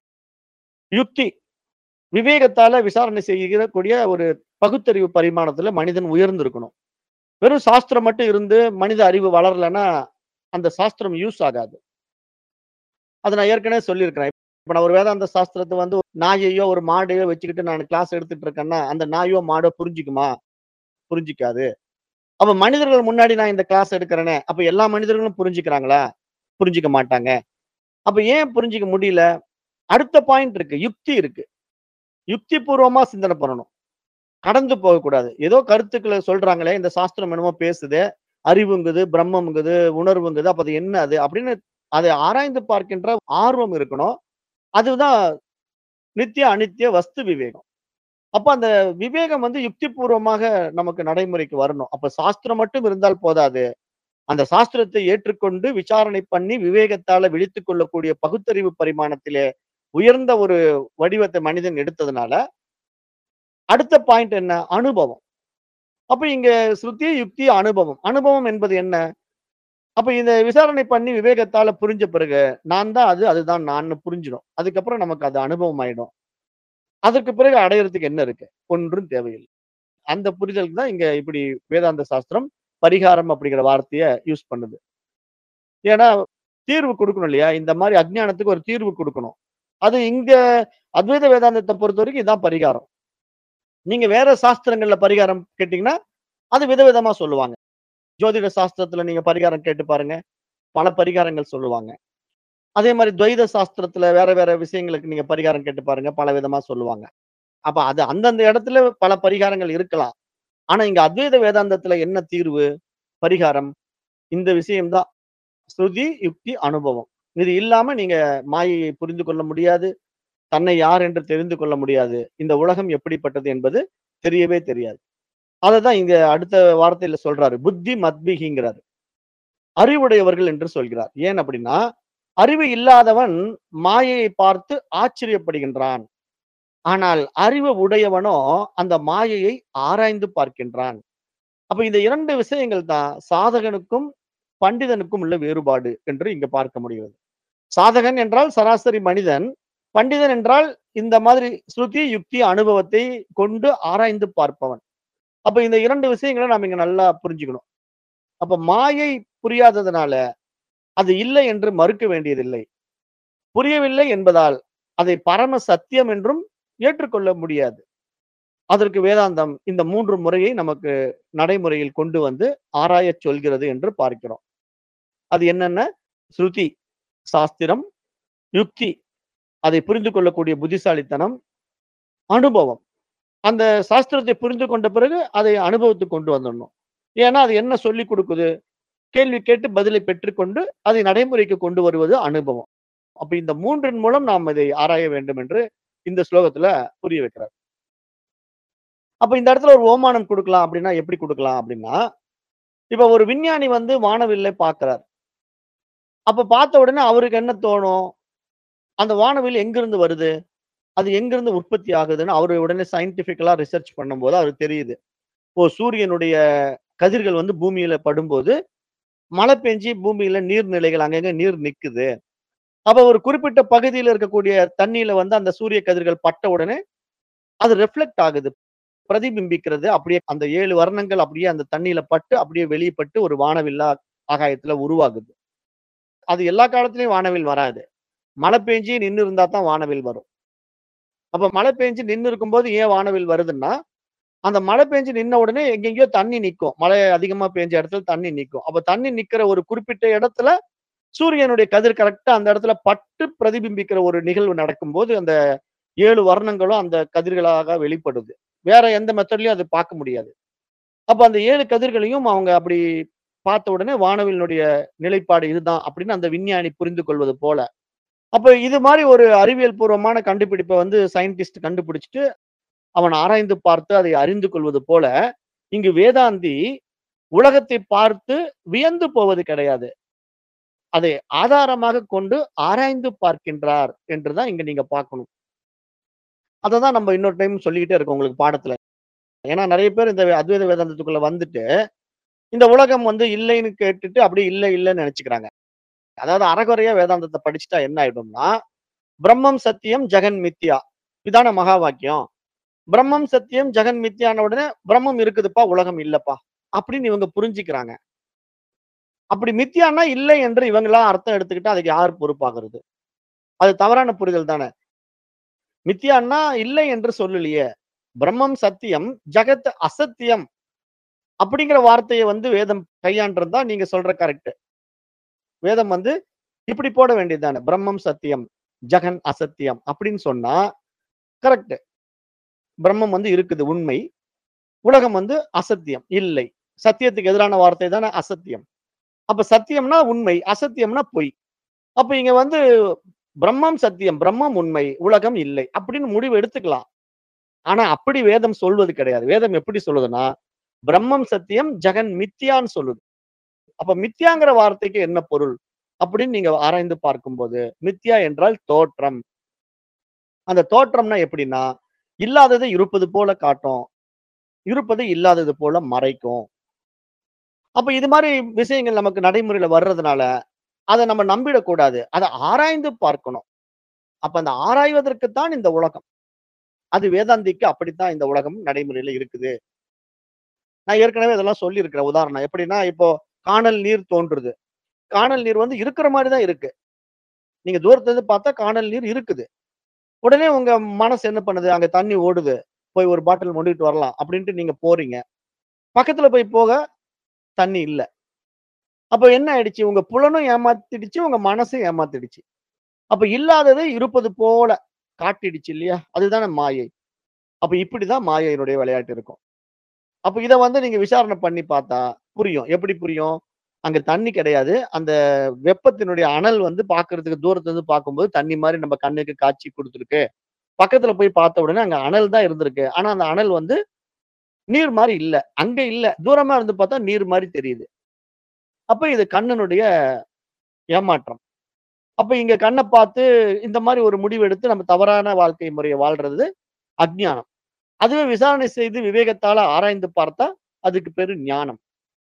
யுக்தி விவேகத்தால விசாரணை செய்யக்கூடிய ஒரு பகுத்தறிவு பரிமாணத்துல மனிதன் உயர்ந்திருக்கணும். வெறும் சாஸ்திரம் மட்டும் இருந்து மனித அறிவு வளரலன்னா, அந்த சாஸ்திரம் யூஸ் ஆகாது. அத நான் ஏற்கனவே சொல்லியிருக்கிறேன். இப்ப நான் ஒரு வேதாந்த சாஸ்திரத்த வந்து நாயையோ, ஒரு மாடையோ வச்சுக்கிட்டு நான் கிளாஸ் எடுத்துட்டு இருக்கேன்னா, அந்த நாயோ, மாடோ புரிஞ்சுக்குமா? புரிஞ்சுக்காது. அப்ப மனிதர்கள் முன்னாடி நான் இந்த கிளாஸ் எடுக்கிறேனே, அப்ப எல்லா மனிதர்களும் புரிஞ்சுக்கிறாங்களா? புரிஞ்சுக்க மாட்டாங்க. அப்ப ஏன் புரிஞ்சுக்க முடியல? அடுத்த பாயிண்ட் இருக்கு. யுக்தி இருக்கு. யுக்தி பூர்வமா சிந்தனை பண்ணணும். கடந்து போகக்கூடாது. ஏதோ கருத்துக்கள சொல்றாங்களே, இந்த சாஸ்திரம் என்னமோ பேசுதே, அறிவுங்குது, பிரம்மம்ங்குது, உணர்வுங்குது, அப்ப அது என்ன அது? அப்படின்னு அதை ஆராய்ந்து பார்க்கின்ற ஆர்வம் இருக்கணும். அதுதான் நித்திய, அநித்திய வஸ்து விவேகம். அப்ப அந்த விவேகம் வந்து யுக்தி பூர்வமாக நமக்கு நடைமுறைக்கு வரணும். அப்ப சாஸ்திரம் மட்டும் இருந்தால் போதாது. அந்த சாஸ்திரத்தை ஏற்றுக்கொண்டு விசாரணை பண்ணி விவேகத்தால விழித்துக் கொள்ளக்கூடிய பகுத்தறிவு பரிமாணத்திலே உயர்ந்த ஒரு வடிவத்தை மனிதன் எடுத்ததுனால, அடுத்த பாயிண்ட் என்ன? அனுபவம். அப்ப இங்க ஸ்ருதி, யுக்தி, அனுபவம். அனுபவம் என்பது என்ன? அப்ப இந்த விசாரணை பண்ணி விவேகத்தால புரிஞ்ச பிறகு, நான் தான் அது, அதுதான் நான்னு புரிஞ்சிடும். அதுக்கப்புறம் நமக்கு அது அனுபவம் ஆயிடும். அதற்கு பிறகு அடையறதுக்கு என்ன இருக்கு? ஒன்றும் தேவையில்ல. அந்த புரிதலுக்கு தான் இங்க இப்படி வேதாந்த சாஸ்திரம் பரிகாரம் அப்படிங்கிற வார்த்தைய யூஸ் பண்ணுது. ஏன்னா, தீர்வு குடுக்கணும் இல்லையா? இந்த மாரி அஞ்ஞானத்துக்கு ஒரு தீர்வு குடுக்கணும். அது இங்க அத்வைத வேதாந்தத்த பொறுத்தவரைக்கும் இதான் பரிகாரம். நீங்க வேற சாஸ்திரங்கள்ல பரிகாரம் கேட்டீங்கன்னா, அது விதவிதமா சொல்லுவாங்க. ஜோதிட சாஸ்திரத்துல நீங்க பரிகாரம் கேட்டு பாருங்க. பல பரிகாரங்கள் சொல்லுவாங்க. அதே மாரி துவைத சாஸ்திரத்துல வேற வேற விஷயங்களுக்கு நீங்க பரிகாரம் கேட்டு பாருங்க. பல விதமா சொல்லுவாங்க. அப்ப அது அந்தந்த இடத்துல பல பரிகாரங்கள் இருக்கலாம். ஆனா இங்க அத்வைத வேதாந்தத்துல என்ன தீர்வு? பரிகாரம். இந்த விஷயம் தான். ஸ்ருதி, யுக்தி, அனுபவம். இது இல்லாம நீங்க மாயையை புரிந்து கொள்ள முடியாது. தன்னை யார் என்று தெரிந்து கொள்ள முடியாது. இந்த உலகம் எப்படிப்பட்டது என்பது தெரியவே தெரியாது. அததான் இங்க அடுத்த வார்த்தையில சொல்றாரு. புத்தி மத்பிகிங்கிறாரு. அறிவுடையவர்கள் என்று சொல்கிறார். ஏன் அப்படின்னா, அறிவு இல்லாதவன் மாயையை பார்த்து ஆச்சரியப்படுகின்றான். ஆனால் அறிவு உடையவனோ அந்த மாயையை ஆராய்ந்து பார்க்கின்றான். அப்ப இந்த 2 விஷயங்கள் தான் சாதகனுக்கும், பண்டிதனுக்கும் உள்ள வேறுபாடு என்று இங்க பார்க்க முடிகிறது. சாதகன் என்றால் சராசரி மனிதன். பண்டிதன் என்றால் இந்த மாதிரி ஸ்ருதி, யுக்தி, அனுபவத்தை கொண்டு ஆராய்ந்து பார்ப்பவன். அப்ப இந்த 2 விஷயங்கள நாம இங்க நல்லா புரிஞ்சுக்கணும். அப்ப மாயை புரியாததனால, அது இல்லை என்று மறுக்க வேண்டியதில்லை. புரியவில்லை என்பதால், அதை பரம சத்தியம் என்றும் ஏற்றுக்கொள்ள முடியாது. அதற்கு வேதாந்தம் இந்த 3 முறையை நமக்கு நடைமுறையில் கொண்டு வந்து ஆராயச் சொல்கிறது என்று பார்க்கிறோம். அது என்னென்ன? ஸ்ருதி, சாஸ்திரம், யுக்தி, அதை புரிந்து கொள்ளக்கூடிய புத்திசாலித்தனம், அனுபவம். அந்த சாஸ்திரத்தை புரிந்து கொண்ட பிறகு அதை அனுபவத்துக்கு கொண்டு வந்துடணும். ஏன்னா, அது என்ன சொல்லிக் குடுக்குது? கேள்வி கேட்டு பதிலை பெற்றுக்கொண்டு, அதை நடைமுறைக்கு கொண்டு வருவது அனுபவம். அப்ப இந்த 3ன் மூலம் நாம் இதை ஆராய வேண்டும் என்று இந்த ஸ்லோகத்துல புரிய வைக்கிறார். அப்ப இந்த இடத்துல ஒரு ஓமானம் குடுக்கலாம் அப்படின்னா, எப்படி குடுக்கலாம் அப்படின்னா, இப்ப ஒரு விஞ்ஞானி வந்து வானவில்லை பார்க்கிறார். அப்ப பார்த்த உடனே அவருக்கு என்ன தோணும்? அந்த வானவில் எங்கிருந்து வருது? அது எங்கிருந்து உற்பத்தி ஆகுதுன்னு அவரு உடனே சயின்டிபிக்கலா ரிசர்ச் பண்ணும்போது அவருக்கு தெரியுது. ஓ! சூரியனுடைய கதிர்கள் வந்து பூமியில படும்போது, மழை பெஞ்சு பூமியில நீர்நிலைகள் அங்கங்க நீர் நிக்குது. அப்ப ஒரு குறிப்பிட்ட பகுதியில இருக்கக்கூடிய தண்ணீல வந்து அந்த சூரிய கதிர்கள் பட்ட உடனே, அது ரிஃப்ளெக்ட் ஆகுது. பிரதிபிம்பிக்கிறது. அப்படியே அந்த 7 வர்ணங்கள் அப்படியே அந்த தண்ணீல பட்டு, அப்படியே வெளிய பட்டு ஒரு வானவில்லா ஆகாயத்துல உருவாகுது. அது எல்லா காலத்திலயும் வானவில் வராது. மழை பெஞ்சு நின்னு இருந்தா தான் வானவில் வரும். அப்ப மழை பெஞ்சு நின்னு இருக்கும்போது ஏன் வானவில் வருதுன்னா, அந்த மழை பெஞ்சு நின்ன உடனே எங்கெங்கேயோ தண்ணி நிக்கும். மழை அதிகமா பெஞ்ச இடத்துல தண்ணி நிக்கும். அப்ப தண்ணி நிக்கிற ஒரு குறிப்பிட்ட இடத்துல, சூரியனுடைய கதிர் கரெக்ட்டா அந்த இடத்துல பட்டு பிரதிபிம்பிக்கிற ஒரு நிகழ்வு நடக்கும்போது, அந்த 7 வர்ணங்களும் அந்த கதிர்களாக வெளிப்படுது. வேற எந்த மெத்தட்லயும் அது பார்க்க முடியாது. அப்ப அந்த 7 கதிர்களையும் அவங்க அப்படி பார்த்த உடனே வானவில்னுடைய நிலைப்பாடு இதுதான் அப்படின்னு அந்த விஞ்ஞானி புரிந்து கொள்வது போல. அப்ப இது மாரி ஒரு அறிவியல் பூர்வமான கண்டுபிடிப்ப வந்து சயின்டிஸ்ட் கண்டுபிடிச்சுட்டு, அவன் ஆராய்ந்து பார்த்து அதை அறிந்து கொள்வது போல, இங்கு வேதாந்தி உலகத்தை பார்த்து வியந்து போவது கிடையாது. அதை ஆதாரமாக கொண்டு ஆராய்ந்து பார்க்கின்றார் என்று தான் இங்க நீங்க பார்க்கணும். அததான் நம்ம இன்னொரு டைம் சொல்லிக்கிட்டே இருக்கோம் உங்களுக்கு பாடத்துல. ஏன்னா நெறைய பேர் இந்த அத்வைத வேதாந்தத்துக்குள்ள வந்துட்டு, இந்த உலகம் வந்து இல்லைன்னு கேட்டுட்டு அப்படியே இல்ல இல்லன்னு நெனச்சுக்கிறாங்க. அதாவது அரைகுறையா வேதாந்தத்த படிச்சுட்டா என்ன ஆயிடும்னா, பிரம்மம் சத்தியம், ஜெகன் மித்யா. இதான மகா வாக்கியம். பிரம்மம் சத்தியம், ஜெகன் மித்யான உடனே பிரம்மம் இருக்குதுப்பா, உலகம் இல்லப்பா. அப்படின்னு இவங்க புரிஞ்சுக்கிறாங்க. அப்படி மித்யான்னா இல்லை என்று இவங்களா அர்த்தம் எடுத்துக்கிட்டா அதுக்கு யார் பொறுப்பாகிறது? அது தவறான புரிதல் தானே. மித்யான்னா இல்லை என்று சொல்லலையே. பிரம்மம் சத்தியம், ஜகத் அசத்தியம். அப்படிங்கிற வார்த்தைய வந்து வேதம் கையாண்டது தான் நீங்க சொல்ற கரெக்ட். வேதம் வந்து இப்படி போட வேண்டியது தானே. பிரம்மம் சத்தியம், ஜெகன் அசத்தியம் அப்படின்னு சொன்னா கரெக்ட். பிரம்மம் வந்து இருக்குது உண்மை. உலகம் வந்து அசத்தியம், இல்லை. சத்தியத்துக்கு எதிரான வார்த்தை தானே அசத்தியம். அப்ப சத்தியம்னா உண்மை, அசத்தியம்னா பொய். அப்ப இங்க வந்து பிரம்மம் சத்தியம், பிரம்மம் உண்மை, உலகம் இல்லை. அப்படின்னு முடிவு எடுத்துக்கலாம். ஆனா அப்படி வேதம் சொல்வது கிடையாது. வேதம் எப்படி சொல்லுதுன்னா, பிரம்மம் சத்தியம், ஜெகன் மித்யான்னு சொல்லுது. அப்ப மித்யாங்கிற வார்த்தைக்கு என்ன பொருள்? அப்படின்னு நீங்க ஆராய்ந்து பார்க்கும்போது, மித்யா என்றால் தோற்றம். அந்த தோற்றம்னா எப்படின்னா, இல்லாததை இருப்பது போல காட்டும். இருப்பது இல்லாதது போல மறைக்கும். அப்ப இது மாரி விஷயங்கள் நமக்கு நடைமுறையில வர்றதுனால, அத நம்ம நம்பிடக்கூடாது. அத ஆராய்ந்து பார்க்கணும். அப்ப அந்த ஆராய்வதற்கு தான் இந்த உலகம். அது வேதாந்திக்கு அப்படித்தான் இந்த உலகம் நடைமுறையில இருக்குது. நான் ஏற்கனவே இதெல்லாம் சொல்லியிருக்கிறேன் உதாரணம். எப்படின்னா, இப்போ கானல் நீர் தோன்றுது. கானல் நீர் வந்து இருக்கிற மாரி தான் இருக்கு. நீங்க தூரத்துல இருந்து பார்த்தா கானல் நீர் இருக்குது. உடனே உங்க மனசு என்ன பண்ணுது? அங்க தண்ணி ஓடுது. போய் ஒரு பாட்டில் மொண்டுகிட்டு வரலாம் அப்படின்ட்டு நீங்க போறீங்க. பக்கத்துல போய் போக தண்ணி இல்ல. அப்ப என்ன ஆயிடுச்சு? உங்க புலனும் ஏமாத்திடுச்சு, உங்க மனசும் ஏமாத்திடுச்சு. அப்ப இல்லாததை இருப்பது போல காட்டிடுச்சு இல்லையா? அதுதானே மாயை. அப்ப இப்படிதான் மாயையினுடைய விளையாட்டு இருக்கும். அப்ப இத வந்து நீங்க விசாரணை பண்ணி பார்த்தா புரியும். எப்படி புரியும்? அங்க தண்ணி கிடையாது. அந்த வெப்பத்தினுடைய அனல் வந்து பார்க்கறதுக்கு தூரத்துல இருந்து பார்க்கும்போது தண்ணி மாரி நம்ம கண்ணுக்கு காட்சி குடுத்திருக்கு. பக்கத்துல போய் பார்த்த உடனே அங்க அனல் தான் இருந்திருக்கு. ஆனா அந்த அனல் வந்து நீர் மாரி இல்ல. அங்க இல்ல. தூரமா இருந்து பார்த்தா நீர் மாரி தெரியுது. அப்ப இது கண்ணனுடைய ஏமாற்றம். அப்ப இங்க கண்ண பார்த்து இந்த மாரி ஒரு முடிவு எடுத்து நம்ம தவறான வாழ்க்கை முறைய வாழ்றது அஞ்ஞானம். அதுவே விசாரணை செய்து விவேகத்தால ஆராய்ந்து பார்த்தா அதுக்கு பேரு ஞானம்.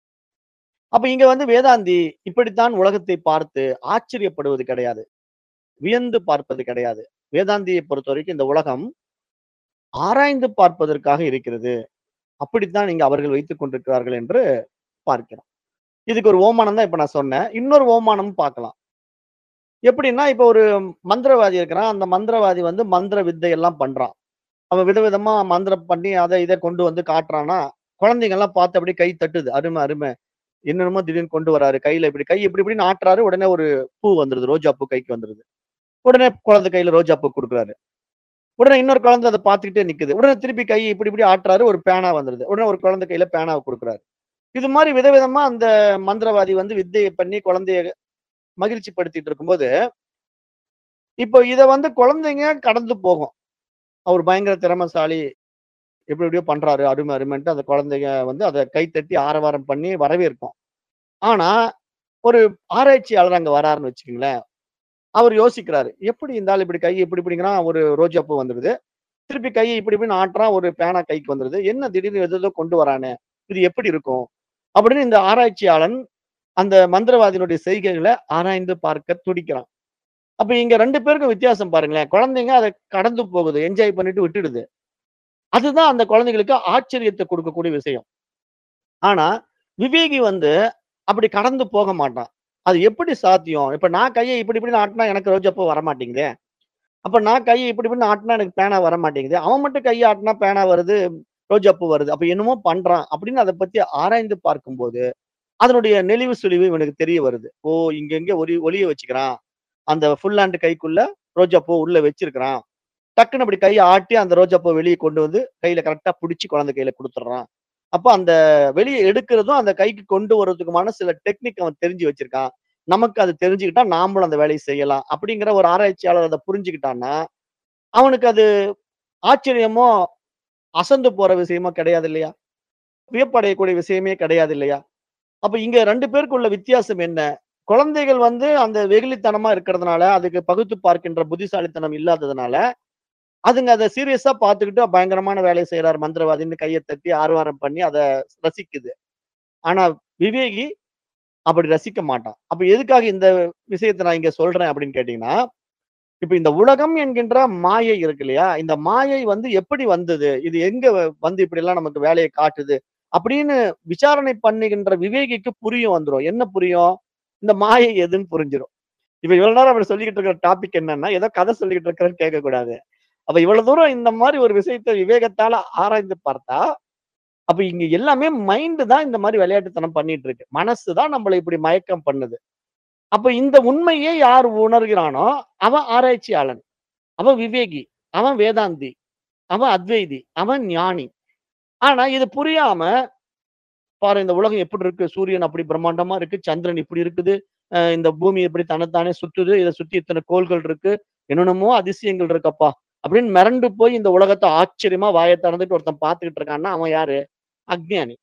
அப்ப இங்க வந்து வேதாந்தி இப்படித்தான் உலகத்தை பார்த்து ஆச்சரியப்படுவது கிடையாது. வியந்து பார்ப்பது கிடையாது. வேதாந்தியை பொறுத்தவரைக்கும் இந்த உலகம் ஆராய்ந்து பார்ப்பதற்காக இருக்கிறது. அப்படித்தான் இங்க அவர்கள் வைத்துக் கொண்டிருக்கிறார்கள் என்று பார்க்கிறோம். இதுக்கு ஒரு ஓமானம் தான் இப்ப நான் சொன்னேன். இன்னொரு ஓமானம் பார்க்கலாம். எப்படின்னா, இப்ப ஒரு மந்திரவாதி இருக்கிறான். அந்த மந்திரவாதி வந்து மந்திர வித்தை எல்லாம் பண்றான். அவன் விதவிதமா மந்திரம் பண்ணி அத இத கொண்டு வந்து காட்டுறான்னா, குழந்தைங்க எல்லாம் பார்த்து அப்படியே கை தட்டுது. அரும, அரும. என்னென்னமோ திடீர்னு கொண்டு வராரு. கையில இப்படி கை இப்படி இப்படின்னு ஆட்டுறாரு. உடனே ஒரு பூ வந்துருது. ரோஜா பூ கைக்கு வந்துருது. உடனே குழந்தை கையில ரோஜா பூ குடுக்குறாரு. உடனே இன்னொரு குழந்தை அத பார்த்துக்கிட்டே நிக்குது. உடனே திருப்பி கை இப்படி இப்படி ஆட்டுறாரு. ஒரு பேனா வந்துருது. உடனே ஒரு குழந்தை கையில பேனாவ குடுக்குறாரு. இது மாரி விதவிதமா அந்த மந்திரவாதி வந்து வித்தைய பண்ணி குழந்தைய மகிழ்ச்சி படுத்திட்டு இருக்கும்போது, இப்போ இத வந்து குழந்தைங்க கடந்து போகும். அவர் பயங்கர திறமைசாலி. எப்படி எப்படியோ பண்றாரு. அரும, அருமைன்ட்டு அந்த குழந்தைங்க வந்து அத கைத்தட்டி ஆரவாரம் பண்ணி வரவேற்கும். ஆனா, ஒரு ஆராய்ச்சியாளர் அங்க வராருன்னு வச்சுக்கங்களேன். அவர் யோசிக்கிறாரு. எப்படி இந்த ஆள் இப்படி கை இப்படி இப்படிங்கிறான். ஒரு ரோஜா பூ வந்துருது. திருப்பி கைய இப்படி இப்படின்னு ஆட்டுறான். ஒரு பேனா கைக்கு வந்துருது. என்ன திடீர்னு எதேதோ கொண்டு வரானே! இது எப்படி இருக்கும்? அப்படின்னு இந்த ஆராய்ச்சியாளன் அந்த மந்திரவாதியினுடைய செய்கைகள ஆராய்ந்து பார்க்க துடிக்கிறான். அப்ப இங்க 2 பேருக்கும் வித்தியாசம் பாருங்களேன். குழந்தைங்க அத கடந்து போகுது. என்ஜாய் பண்ணிட்டு விட்டுடுது. அதுதான் அந்த குழந்தைகளுக்கு ஆச்சரியத்த குடுக்கக்கூடிய விஷயம். ஆனா, விவேகி வந்து அப்படி கடந்து போக மாட்டான். அது எப்படி சாத்தியம்? இப்ப நான் கைய இப்படி இப்படின்னு ஆட்டுனா எனக்கு ரோஜா பூ வரமாட்டேங்குதே! அப்ப நான் கைய இப்படி இப்படின்னு ஆட்டுனா எனக்கு பேனா வரமாட்டேங்குதே! அவன் மட்டும் கைய ஆட்டுனா பேனா வருது, ரோஜா பூ வருது. அப்ப என்னமோ பண்றான். அப்படின்னு அத பத்தி ஆராய்ந்து பார்க்கும்போது, அதனுடைய நெளிவு சுளிவு இவனுக்கு தெரிய வருது. ஓ! இங்க இங்க ஒரி ஒளிய வச்சுக்கிறான். அந்த ஃபுல் ஹேண்ட் கைக்குள்ள ரோஜா பூ உள்ள வச்சிருக்கிறான். டக்குனு அப்படி கைய ஆட்டி அந்த ரோஜா பூவ வெளிய கொண்டு வந்து கையில கரெக்ட்டா புடிச்சு குழந்தை கையில குடுத்துடுறான். அப்ப அந்த வெளிய எடுக்கிறதும், அந்த கைக்கு கொண்டு வரதுக்குமான சில டெக்னிக் அவன் தெரிஞ்சு வச்சிருக்கான். நமக்கு அது தெரிஞ்சுக்கிட்டா நாமளும் அந்த வேலைய செய்யலாம். அப்படிங்கிற ஒரு ஆராய்ச்சியாளர் அத புரிஞ்சுக்கிட்டான்னா, அவனுக்கு அது ஆச்சரியமோ, அசந்து போற விஷயமோ கிடையாது இல்லையா? வியப்படையக்கூடிய விஷயமே கிடையாது இல்லையா? அப்ப இங்க 2 பேருக்குள்ள வித்தியாசம் என்ன? குழந்தைகள் வந்து அந்த வெகுளித்தனமா இருக்கிறதுனால, அதுக்கு பகுத்து பார்க்கின்ற புத்திசாலித்தனம் இல்லாததுனால, அதுங்க அத சீரியஸா பார்த்துக்கிட்டு பயங்கரமான வேலைய செய்றார் மந்திரவாதின்னு கைய தட்டி ஆரவாரம் பண்ணி அத ரசிக்குது. ஆனா விவேகி அப்படி ரசிக்க மாட்டான். அப்ப எதுக்காக இந்த விஷயத்த நான் இங்க சொல்றேன் அப்படின்னு கேட்டீங்கன்னா, இப்ப இந்த உலகம் என்கின்ற மாயை இருக்கு இல்லையா? இந்த மாயை வந்து எப்படி வந்தது? இது எங்க வந்து இப்படியெல்லாம் நமக்கு வேலைய காட்டுது? அப்படின்னு விசாரணை பண்ணுகின்ற விவேகிக்கு புரியும் வந்துரும். என்ன புரியும்? இந்த மாயை எதுன்னு புரிஞ்சிரும். இப்ப இவ்வளவு நேரம் அப்படி சொல்லிக்கிட்டு இருக்கிற டாபிக் என்னன்னா, ஏதோ கதை சொல்லிக்கிட்டு இருக்கிறேன்னு கேட்கக்கூடாது. அப்ப இவ்வளவு தூரம் இந்த மாரி ஒரு விஷயத்த விவேகத்தால ஆராய்ந்து பார்த்தா, அப்ப இங்க எல்லாமே மைண்ட் தான் இந்த மாரி விளையாட்டுத்தனம் பண்ணிட்டு இருக்கு. மனசு தான் நம்மள இப்படி மயக்கம் பண்ணுது. அப்ப இந்த உண்மையை யார் உணர்கிறானோ, அவன் ஆராய்ச்சியாளன். அவன் விவேகி. அவன் வேதாந்தி. அவன் அத்வைதி. அவன் ஞானி. ஆனா இது புரியாம, பாரு இந்த உலகம் எப்படி இருக்கு? சூரியன் அப்படி பிரம்மாண்டமா இருக்கு. சந்திரன் இப்படி இருக்குது. அ இந்த பூமி இப்படி தன்னைத்தானே சுத்துது. இத சுத்தி இத்தன கோள்கள் இருக்கு. என்னென்னமோ அதிசயங்கள் இருக்குப்பா. அப்படின்னு மிரண்டு போய் இந்த உலகத்த ஆச்சரியமா வாய திறந்துட்டு ஒருத்தன் பார்த்துக்கிட்டு இருக்கான்னா, அவன் யாரு? அஞ்ஞானி.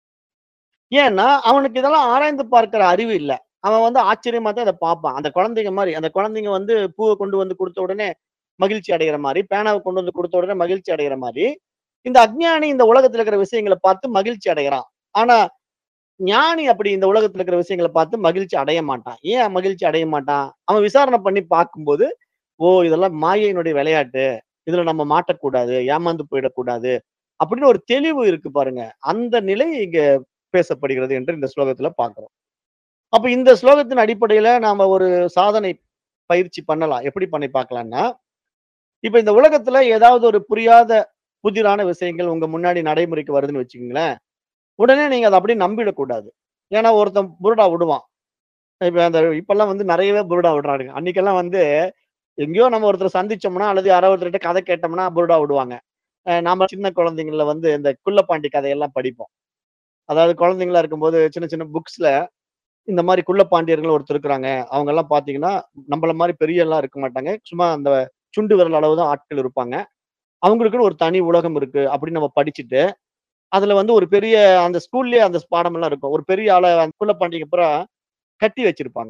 ஏன்னா, அவனுக்கு இதெல்லாம் ஆராய்ந்து பார்க்கிற அறிவு இல்ல. அவன் வந்து ஆச்சரியமா தான் இத பார்ப்பான். அந்த குழந்தைங்க மாரி. அந்த குழந்தைங்க வந்து பூவ கொண்டு வந்து குடுத்த உடனே மகிழ்ச்சி அடையிற மாரி, பேனாவ கொண்டு வந்து குடுத்த உடனே மகிழ்ச்சி அடையிற மாரி, இந்த அஞ்ஞானி இந்த உலகத்துல இருக்கிற விஷயங்கள பார்த்து மகிழ்ச்சி அடையறான். ஆனா, ஞானி அப்படி இந்த உலகத்துல இருக்கிற விஷயங்கள பார்த்து மகிழ்ச்சி அடைய மாட்டான். ஏன் மகிழ்ச்சி அடைய மாட்டான்? அவன் விசாரணை பண்ணி பார்க்கும்போது, ஓ! இதெல்லாம் மாயையினுடைய விளையாட்டு. இதுல நம்ம மாட்டக்கூடாது, ஏமாந்து போயிடக்கூடாது. அப்படின்னு ஒரு தெளிவு இருக்கு பாருங்க. அந்த நிலை இங்க பேசப்படுகிறது என்று இந்த ஸ்லோகத்துல பார்க்கிறோம். அப்ப இந்த ஸ்லோகத்தின் அடிப்படையில நாம ஒரு சாதனை பயிற்சி பண்ணலாம். எப்படி பண்ணி பார்க்கலாம்னா, இப்ப இந்த உலகத்துல ஏதாவது ஒரு புரியாத புதிரான விஷயங்கள் உங்க முன்னாடி நடைமுறைக்கு வருதுன்னு வச்சுக்கங்களேன். உடனே நீங்க அத அப்படியே நம்பிடக்கூடாது. ஏன்னா ஒருத்தன் புருடா விடுவான். இப்ப அந்த இப்பல்லாம் வந்து நெறையவே புருடா விடுறானுங்க. அன்னைக்கெல்லாம் வந்து எங்கேயோ நம்ம ஒருத்தர சந்திச்சோம்னா, அல்லது யாரோ ஒருத்தர்ட்ட கதை கேட்டோம்னா புருடா விடுவாங்க. அ நாம சின்ன குழந்தைங்கள்ல வந்து இந்த குள்ளப்பாண்டி கதையெல்லாம் படிப்போம். அதாவது குழந்தைங்களா இருக்கும்போது சின்ன சின்ன புக்ஸ்ல இந்த மாரி குள்ளப்பாண்டியர்கள் ஒருத்தர் இருக்கிறாங்க. அவங்கலாம் பார்த்தீங்கன்னா, நம்மள மாரி பெரியலாம் இருக்க மாட்டாங்க. சும்மா அந்த சுண்டு விரல் அளவு தான் ஆட்கள் இருப்பாங்க. அவங்களுக்குன்னு ஒரு தனி உலகம் இருக்கு அப்படின்னு நம்ம படிச்சுட்டு, அதுல வந்து ஒரு பெரிய அந்த ஸ்கூல்லயே அந்த பாடமெல்லாம் இருக்கும். ஒரு பெரிய ஆள அந்த குள்ளப்பாண்டிக்கு அப்புறம் கட்டி வச்சிருப்பாங்க.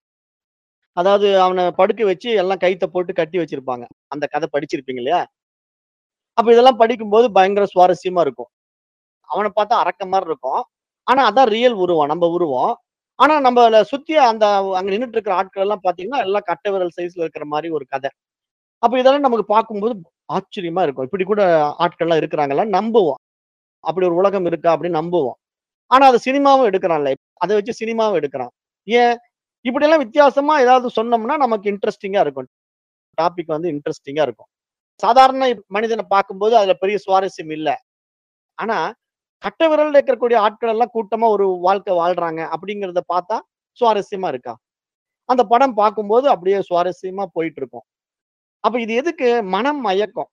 அதாவது அவன படுக்க வச்சு எல்லாம் கயித்த போட்டு கட்டி வச்சிருப்பாங்க. அந்த கதை படிச்சிருப்பீங்க இல்லையா? அப்ப இதெல்லாம் படிக்கும்போது பயங்கர சுவாரஸ்யமா இருக்கும். அவன பார்த்தா அரக்கன் மாரி இருக்கும். ஆனா அதான் ரியல் உருவம். நம்ம உருவம். ஆனா நம்மள சுத்தி அந்த அங்க நின்னுட்டு இருக்கிற ஆட்கள் எல்லாம் பார்த்தீங்கன்னா, எல்லாம் கட்டை விரல் சைஸ்ல இருக்கிற மாரி ஒரு கதை. அப்ப இதெல்லாம் நமக்கு பார்க்கும்போது ஆச்சரியமா இருக்கும். இப்படி கூட ஆட்கள்லாம் இருக்கிறாங்களான்னு நம்புவோம். அப்படி ஒரு உலகம் இருக்கா அப்படின்னு நம்புவோம். ஆனா அது சினிமாவும் எடுக்குறான்ல. அத வச்சு சினிமாவும் எடுக்குறான். ஏன்? இப்படியெல்லாம் வித்தியாசமா ஏதாவது சொன்னோம்னா நமக்கு இன்ட்ரஸ்டிங்கா இருக்கும். டாபிக் வந்து இன்ட்ரஸ்டிங்கா இருக்கும். சாதாரண மனிதன பார்க்கும்போது அதுல பெரிய சுவாரஸ்யம் இல்ல. ஆனா, கட்டை விரல்ல இருக்கக்கூடிய ஆட்கள் எல்லாம் கூட்டமா ஒரு வாழ்க்கை வாழ்றாங்க அப்படிங்கிறத பார்த்தா சுவாரஸ்யமா இருக்கா? அந்த படம் பார்க்கும்போது அப்படியே சுவாரஸ்யமா போயிட்டு இருக்கும். அப்ப இது எதுக்கு? மனம் மயக்கம்.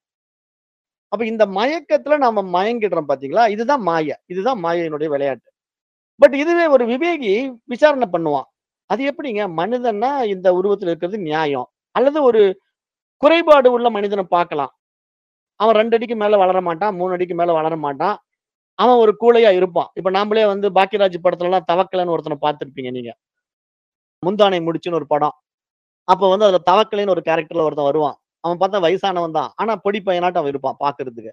அப்ப இந்த மயக்கத்துல நாம மயங்கிடுறோம் பார்த்தீங்களா? இதுதான் மாய. இதுதான் மாயையினுடைய விளையாட்டு. பட் இதுவே ஒரு விவேகி விசாரணை பண்ணுவான். அது எப்படிங்க? மனிதன்னா இந்த உருவத்துல இருக்கிறது நியாயம். அல்லது ஒரு குறைபாடு உள்ள மனிதன பார்க்கலாம். அவன் 2 அடிக்கு மேல வளர மாட்டான். 3 அடிக்கு மேல வளர மாட்டான். அவன் ஒரு கூழையா இருப்பான். இப்ப நாமளே வந்து பாக்கியராஜ் படத்துலலாம் தவக்கலன்னு ஒருத்தன பார்த்திருப்பீங்க நீங்க. முந்தானை முடிச்சுன்னு ஒரு படம். அப்ப வந்து அதுல தவக்கலைன்னு ஒரு கேரக்டர்ல ஒருத்தன் வருவான். அவன் பார்த்தா வயசானவன் தான். ஆனா பொடி பையனாட்டம் அவன் இருப்பான் பார்க்கறதுக்கு.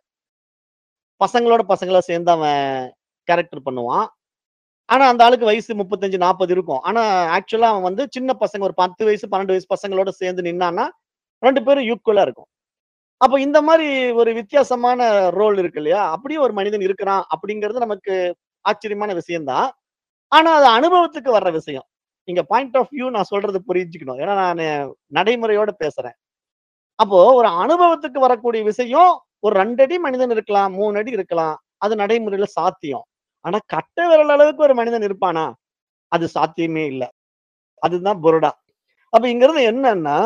பசங்களோட பசங்களா சேர்ந்து அவன் கேரக்டர் பண்ணுவான். ஆனா அந்த ஆளுக்கு வயசு 35, 40 இருக்கும். ஆனா ஆக்சுவலா அவன் வந்து சின்ன பசங்க ஒரு 10 வயசு, 12 வயசு பசங்களோட சேர்ந்து நின்னான்னா, 2 பேரும் ஈக்குவலா இருக்கும். அப்ப இந்த மாரி ஒரு வித்தியாசமான ரோல் இருக்கு இல்லையா? அப்படியும் ஒரு மனிதன் இருக்கிறான் அப்படிங்கிறது நமக்கு ஆச்சரியமான விஷயம் தான். ஆனா அது அனுபவத்துக்கு வர்ற விஷயம். இங்க பாயிண்ட் ஆஃப் வியூ நான் சொல்றது புரிஞ்சுக்கணும். ஏன்னா நானு நடைமுறையோட பேசுறேன். அப்போ ஒரு அனுபவத்துக்கு வரக்கூடிய விஷயம் ஒரு 2 அடி மனிதன் இருக்கலாம், 3 அடி இருக்கலாம். அது நடைமுறையில சாத்தியம். ஆனா கட்டை விரல் அளவுக்கு ஒரு மனிதன் இருப்பானா? அது சாத்தியமே இல்ல. அதுதான் புருடா. அப்ப இங்கிருந்து என்னன்னா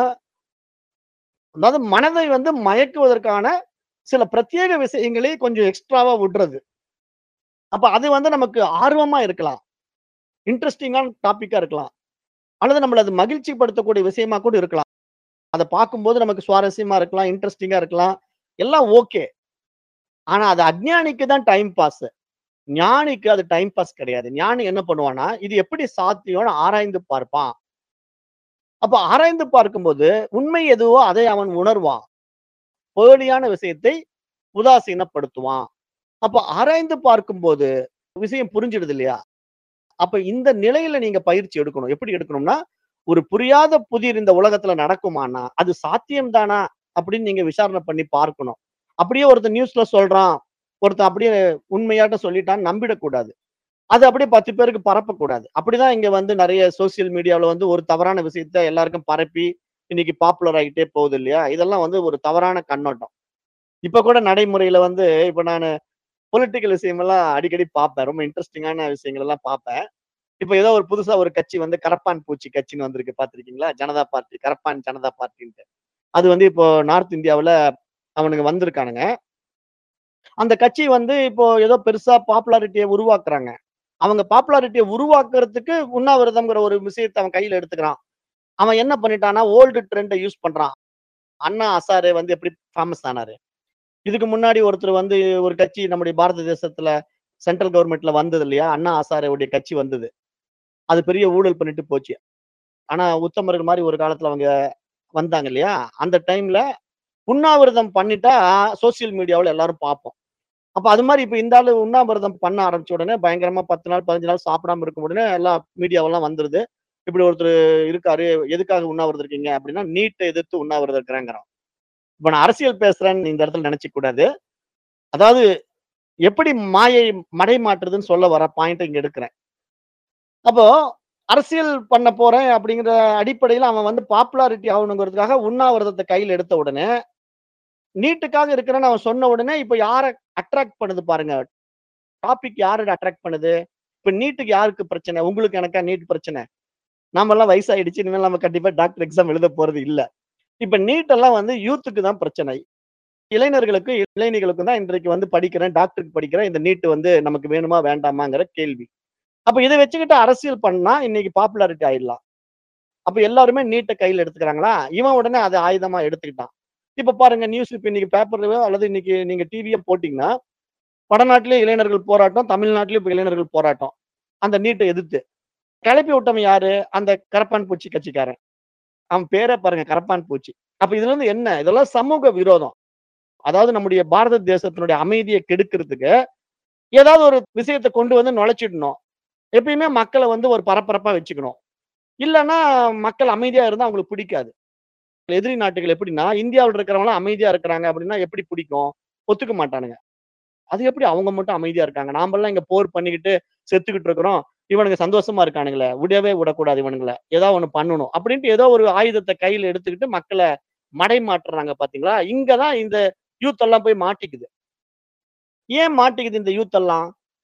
அதாவது மனதை வந்து மயக்குவதற்கான சில பிரத்யேக விஷயங்களை கொஞ்சம் எக்ஸ்ட்ராவா விடுறது. அப்ப அது வந்து நமக்கு ஆர்வமா இருக்கலாம். இன்ட்ரஸ்டிங்கான டாபிக்கா இருக்கலாம். அல்லது நம்மள அது மகிழ்ச்சிப்படுத்தக்கூடிய விஷயமா கூட இருக்கலாம். அத பார்க்கும்போது நமக்கு சுவாரஸ்யமா இருக்கலாம், இன்ட்ரஸ்டிங்கா இருக்கலாம். எல்லாம் ஓகே. ஆனா அது அஞ்ஞானிக்கு தான் டைம் பாஸ். ஞானிக்கு அது டைம் பாஸ் கிடையாது. ஞானி என்ன பண்ணுவான்னா, இது எப்படி சாத்தியம்னு ஆராய்ந்து பார்ப்பான். அப்ப ஆராய்ந்து பார்க்கும்போது உண்மை எதுவோ அதை அவன் உணர்வான். போலியான விஷயத்தை உதாசீனப்படுத்துவான். அப்ப ஆராய்ந்து பார்க்கும்போது விஷயம் புரிஞ்சிடுது இல்லையா? அப்ப இந்த நிலையில நீங்க பயிற்சி எடுக்கணும். எப்படி எடுக்கணும்னா, ஒரு புரியாத புதிர் இந்த உலகத்துல நடக்குமான்னா, அது சாத்தியம் தானா? அப்படின்னு நீங்க விசாரணை பண்ணி பார்க்கணும். அப்படியே ஒருத்தன் நியூஸ்ல சொல்றான். ஒருத்தன் அப்படியே உண்மையாட்டம் சொல்லிட்டான்னு நம்பிடக்கூடாது. அது அப்படியே 10 பேருக்கு பரப்பக்கூடாது. அப்படிதான் இங்க வந்து நெறைய சோசியல் மீடியாவுல வந்து ஒரு தவறான விஷயத்த எல்லாருக்கும் பரப்பி, இன்னைக்கு பாப்புலர் ஆயிட்டே போகுது இல்லையா? இதெல்லாம் வந்து ஒரு தவறான கண்ணோட்டம். இப்ப கூட நடைமுறையில வந்து இப்ப நானு பொலிட்டிக்கல் விஷயமெல்லாம் அடிக்கடி பார்ப்பேன். ரொம்ப இன்ட்ரஸ்டிங்கான விஷயங்கள் எல்லாம் பார்ப்பேன். இப்ப ஏதோ ஒரு புதுசா ஒரு கட்சி வந்து கரப்பான் பூச்சி கட்சின்னு வந்திருக்கு பார்த்திருக்கீங்களா? ஜனதா பார்ட்டி, கரப்பான் ஜனதா பார்ட்டின்ட்டு. அது வந்து இப்போ நார்த் இந்தியாவுல அவனுங்க வந்திருக்கானுங்க. அந்த கட்சி வந்து இப்போ ஏதோ பெருசா பாப்புலாரிட்டிய உருவாக்குறாங்க. அவங்க பாப்புலாரிட்டிய உருவாக்குறதுக்கு உண்ணாவிரதம்ங்கிற ஒரு விஷயத்த அவன் கையில எடுத்துக்கிறான். அவன் என்ன பண்ணிட்டான்னா, ஓல்டு ட்ரெண்ட யூஸ் பண்றான். அண்ணா ஹசாரே வந்து எப்படி ஃபேமஸ் ஆனாரு? இதுக்கு முன்னாடி ஒருத்தர் வந்து ஒரு கட்சி நம்முடைய பாரத தேசத்துல சென்ட்ரல் கவர்ன்மென்ட்ல வந்தது இல்லையா? அண்ணா ஹசாரேவுடைய கட்சி வந்தது. அது பெரிய ஊழல் பண்ணிட்டு போச்சு. ஆனா உத்தமர்கள் மாரி ஒரு காலத்துல அவங்க வந்தாங்க இல்லையா? அந்த டைம்ல உண்ணாவிரதம் பண்ணிட்டா சோசியல் மீடியாவுல எல்லாரும் பார்ப்போம். அப்ப அது மாரி இப்ப இந்த ஆளு உண்ணாவிரதம் பண்ண ஆரம்பிச்ச உடனே பயங்கரமா 10 நாள், 15 நாள் சாப்பிடாம இருக்கும் உடனே எல்லாம் மீடியாவெல்லாம் வந்துருது. இப்படி ஒருத்தர் இருக்காரு. எதுக்காக உண்ணாவிரதம் இருக்கீங்க? அப்படின்னா, நீட்ட எதிர்த்து உண்ணாவிரதம் இருக்கிறேங்கிறான். இப்ப நான் அரசியல் பேசுறேன்னு இந்த இடத்துல நினைச்சுக்க கூடாது. அதாவது எப்படி மாயை மடைமாற்றுதுன்னு சொல்ல வர பாயிண்ட்ட இங்க எடுக்கிறேன். அப்போ அரசியல் பண்ண போறேன் அப்படிங்கிற அடிப்படையில அவன் வந்து பாப்புலாரிட்டி ஆகணுங்கிறதுக்காக உண்ணாவிரதத்த கையில எடுத்த உடனே, நீட்டுக்காக இருக்கிறேன்னு அவன் சொன்ன உடனே, இப்ப யார அட்ராக்ட் பண்ணுது பாருங்க. டாபிக் யார அட்ராக்ட் பண்ணுது? இப்ப நீட்டுக்கு யாருக்கு பிரச்சனை? உங்களுக்கு எனக்கா நீட் பிரச்சனை? நாமெல்லாம் வயசாயிடுச்சு. இனிமேல் நம்ம கண்டிப்பா டாக்டர் எக்ஸாம் எழுத போறது இல்ல. இப்ப நீட் எல்லாம் வந்து யூத்துக்கு தான் பிரச்சனை. இளைஞர்களுக்கும், இளைஞிகளுக்கும் தான் இன்றைக்கு வந்து படிக்கிறேன், டாக்டருக்கு படிக்கிறேன். இந்த நீட் வந்து நமக்கு வேணுமா? வேண்டாமாங்கிற கேள்வி. அப்ப இத வச்சுக்கிட்டு அரசியல் பண்ணா இன்னைக்கு பாப்புலாரிட்டி ஆயிடலாம். அப்ப எல்லாருமே நீட்ட கையில எடுத்துக்கிறாங்களா? இவன் உடனே அத ஆயுதமா எடுத்துக்கிட்டான். இப்ப பாருங்க நியூஸ் இப்ப இன்னைக்கு பேப்பர்லயோ அல்லது இன்னைக்கு நீங்க டிவிய போட்டீங்கன்னா, வடநாட்டிலே இளைஞர்கள் போராட்டம், தமிழ்நாட்டிலும் இப்ப இளைஞர்கள் போராட்டம். அந்த நீட்ட எதிர்த்து. கிளப்பி விட்டவன் யாரு? அந்த கரப்பான் பூச்சி கட்சிக்காரன். அவன் பேரே பாருங்க கரப்பான் பூச்சி. அப்ப இதுல இருந்து என்ன? இதெல்லாம் சமூக விரோதம். அதாவது நம்முடைய பாரத தேசத்தினுடைய அமைதிய கெடுக்கிறதுக்கு, ஏதாவது ஒரு விஷயத்த கொண்டு வந்து நுழைச்சிடணும். எப்பயுமே மக்கள வந்து ஒரு பரபரப்பா வச்சுக்கணும். இல்லன்னா மக்கள் அமைதியா இருந்தா அவங்களுக்கு பிடிக்காது. எதிரி நாட்டுகள் எப்படின்னா, இந்தியாவுல இருக்கிறவங்கலாம் அமைதியா இருக்கிறாங்க அப்படின்னா எப்படி பிடிக்கும்? ஒத்துக்க மாட்டானுங்க. அது எப்படி அவங்க மட்டும் அமைதியா இருக்காங்க? நாமெல்லாம் இங்க போர் பண்ணிக்கிட்டு செத்துக்கிட்டு இருக்கிறோம். இவனுங்க சந்தோஷமா இருக்கானுங்களே! விடவே விடக்கூடாது இவனுங்கள. ஏதாவது ஒண்ணு பண்ணணும். அப்படின்ட்டு ஏதோ ஒரு ஆயுதத்த கையில எடுத்துக்கிட்டு மக்கள மடைமாற்றுறாங்க பார்த்தீங்களா? இங்க தான் இந்த யூத் எல்லாம் போய் மாட்டிக்குது. ஏன் மாட்டிக்குது இந்த யூத் எல்லாம்?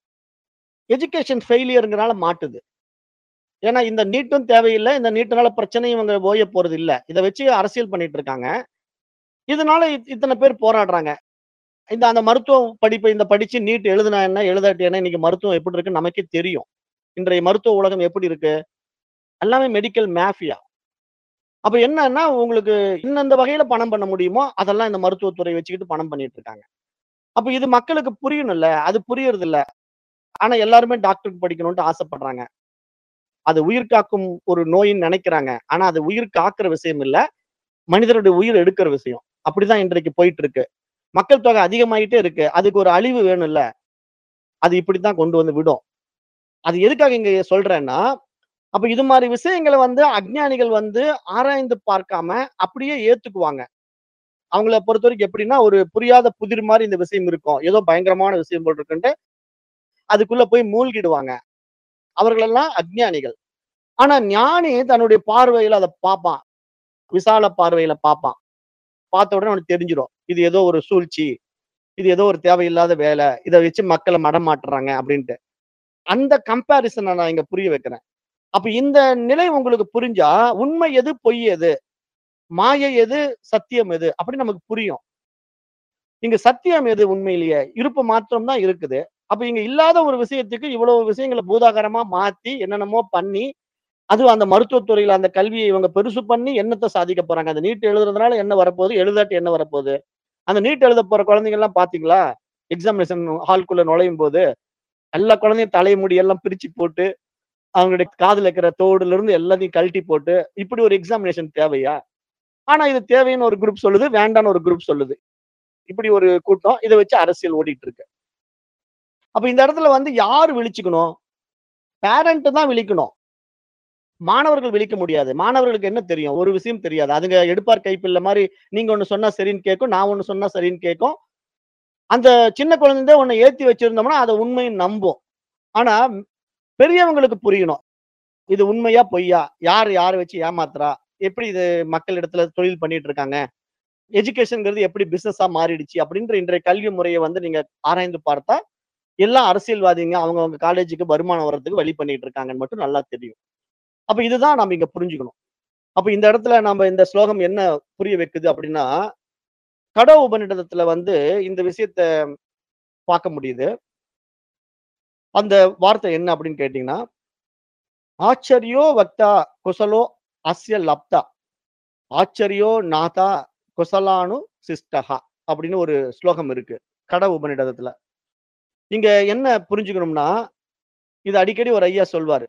எஜுகேஷன் ஃபெயிலியர்ங்கிறனால மாட்டுது. ஏன்னா இந்த நீட்டும் தேவையில்ல. இந்த நீட்டுனால பிரச்சனையும் இவங்க ஓய போறது இல்ல. இத வச்சு அரசியல் பண்ணிட்டு இருக்காங்க. இதனால இத் இத்தன பேர் போராடுறாங்க. இந்த அந்த மருத்துவ படிப்ப இந்த படிச்சு நீட் எழுதுனா என்ன? எழுதாட்டி என்ன? இன்னைக்கு மருத்துவம் எப்படி இருக்குன்னு நமக்கே தெரியும். இன்றைய மருத்துவ உலகம் எப்படி இருக்கு? எல்லாமே மெடிக்கல் மாஃபியா. அப்ப என்னன்னா, உங்களுக்கு எந்தெந்த வகையில பணம் பண்ண முடியுமோ, அதெல்லாம் இந்த மருத்துவத்துறை வச்சுக்கிட்டு பணம் பண்ணிட்டு இருக்காங்க. அப்ப இது மக்களுக்கு புரியணும்ல. அது புரியறதில்ல. ஆனா எல்லாருமே டாக்டருக்கு படிக்கணும்னு ஆசைப்படுறாங்க. அது உயிர் காக்கும் ஒரு நோயின்னு நெனைக்கிறாங்க. ஆனா அது உயிர் காக்குற விஷயம் இல்ல. மனிதருடைய உயிர் எடுக்கிற விஷயம். அப்படிதான் இன்றைக்கு போயிட்டு இருக்கு. மக்கள் தொகை அதிகமாயிட்டே இருக்கு. அதுக்கு ஒரு அழிவு வேணும்ல. அது இப்படித்தான் கொண்டு வந்து விடும். அது எதுக்காக இங்க சொல்றேன்னா, அப்ப இது மாரி விஷயங்கள வந்து அஞ்ஞானிகள் வந்து ஆராய்ந்து பார்க்காம அப்படியே ஏத்துக்குவாங்க. அவங்கள பொறுத்தவரைக்கும் எப்படின்னா, ஒரு புரியாத புதிர் மாரி இந்த விஷயம் இருக்கும். ஏதோ பயங்கரமான விஷயம் போல இருக்குன்ட்டு, அதுக்குள்ள போய் மூழ்கிடுவாங்க. அவர்களெல்லாம் அஞ்ஞானிகள். ஆனா ஞானி தன்னுடைய பார்வையில அத பார்ப்பான். விசால பார்வையில பார்ப்பான். பார்த்த உடனே அவனுக்கு தெரிஞ்சிரும். இது ஏதோ ஒரு சூழ்ச்சி. இது ஏதோ ஒரு தேவையில்லாத வேலை. இத வச்சு மக்கள மடமாட்டுறாங்க அப்படின்ட்டு. அந்த கம்பேரிசன நான் இங்க புரிய வைக்கிறேன். அப்ப இந்த நிலை உங்களுக்கு புரிஞ்சா, உண்மை எது? பொய் எது? மாயை எது? சத்தியம் எது? அப்படின்னு நமக்கு புரியும். இங்க சத்தியம் எது உண்மையிலேயே? இருப்பு மாத்திரம் தான் இருக்குது. அப்ப இங்க இல்லாத ஒரு விஷயத்துக்கு இவ்வளவு விஷயங்கள பூதாகரமா மாத்தி, என்னென்னமோ பண்ணி, அதுவும் அந்த மருத்துவத் துறையில அந்த கல்விய இவங்க பெருசு பண்ணி என்னத்த சாதிக்க போறாங்க? அந்த நீட் எழுதுறதுனால என்ன வரப்போகுது? எழுதாட்டி என்ன வரப்போகுது? அந்த நீட் எழுத போற குழந்தைங்கலாம் பார்த்தீங்களா? எக்ஸாமினேஷன் ஹால்க்குள்ள நுழையும்போது, எல்லா குழந்தையும் தலைய முடி எல்லாம் பிரிச்சு போட்டு, அவங்களுடைய காதுல இருக்கிற தோடுல இருந்து எல்லாத்தையும் கழட்டி போட்டு, இப்படி ஒரு எக்ஸாமினேஷன் தேவையா? ஆனா இது தேவைன்னு ஒரு குரூப் சொல்லுது, வேண்டான்னு ஒரு குரூப் சொல்லுது. இப்படி ஒரு கூட்டம். இத வச்சு அரசியல் ஓடிட்டு இருக்கு. அப்ப இந்த இடத்துல வந்து யார் விழிச்சுக்கணும்? பேரண்ட் தான் விழிக்கணும். மாணவர்கள் விழிக்க முடியாது. மாணவர்களுக்கு என்ன தெரியும்? ஒரு விஷயம் தெரியாது. அதுங்க எடுப்பார் கைப்பிள்ளை மாரி நீங்க ஒண்ணு சொன்னா சரின்னு கேட்கும். நான் ஒண்ணு சொன்னா சரின்னு கேட்கும். அந்த சின்ன குழந்தை ஒண்ண ஏத்தி வச்சிருந்தோம்னா, அத உண்மைன்னு நம்பும். ஆனா பெரியவங்களுக்கு புரியணும். இது உண்மையா? பொய்யா? யார் யார வச்சு ஏமாத்துறா? எப்படி இது மக்களிடத்துல தொழில் பண்ணிட்டு இருக்காங்க? எஜுகேஷன்ங்கிறது எப்படி பிசினஸா மாறிடுச்சு? அப்படின்ற இன்றைய கல்வி முறைய வந்து நீங்க ஆராய்ந்து பார்த்தா, எல்லாம் அரசியல்வாதிங்க அவங்க அவங்க காலேஜுக்கு வருமானம் வர்றதுக்கு வழி பண்ணிட்டு இருக்காங்கன்னு மட்டும் நல்லா தெரியும். அப்ப இதுதான் நாம இங்க புரிஞ்சுக்கணும். அப்ப இந்த இடத்துல நாம இந்த ஸ்லோகம் என்ன புரிய வைக்குது அப்படின்னா, கட உபநிடதத்துல வந்து இந்த விஷயத்த பார்க்க முடியுது. அந்த வார்த்தை என்ன அப்படின்னு கேட்டீங்கன்னா, ஆச்சரியோ வக்தா குசலோ அஸ்ய லப்தா. ஆச்சரியோ நாதா குசலானு சிஷ்டஹா அப்படின்னு ஒரு ஸ்லோகம் இருக்கு. கட உபநிடதத்துல. இங்க என்ன புரிஞ்சுக்கணும்னா, இது அடிக்கடி ஒரு ஐயா சொல்வாரு.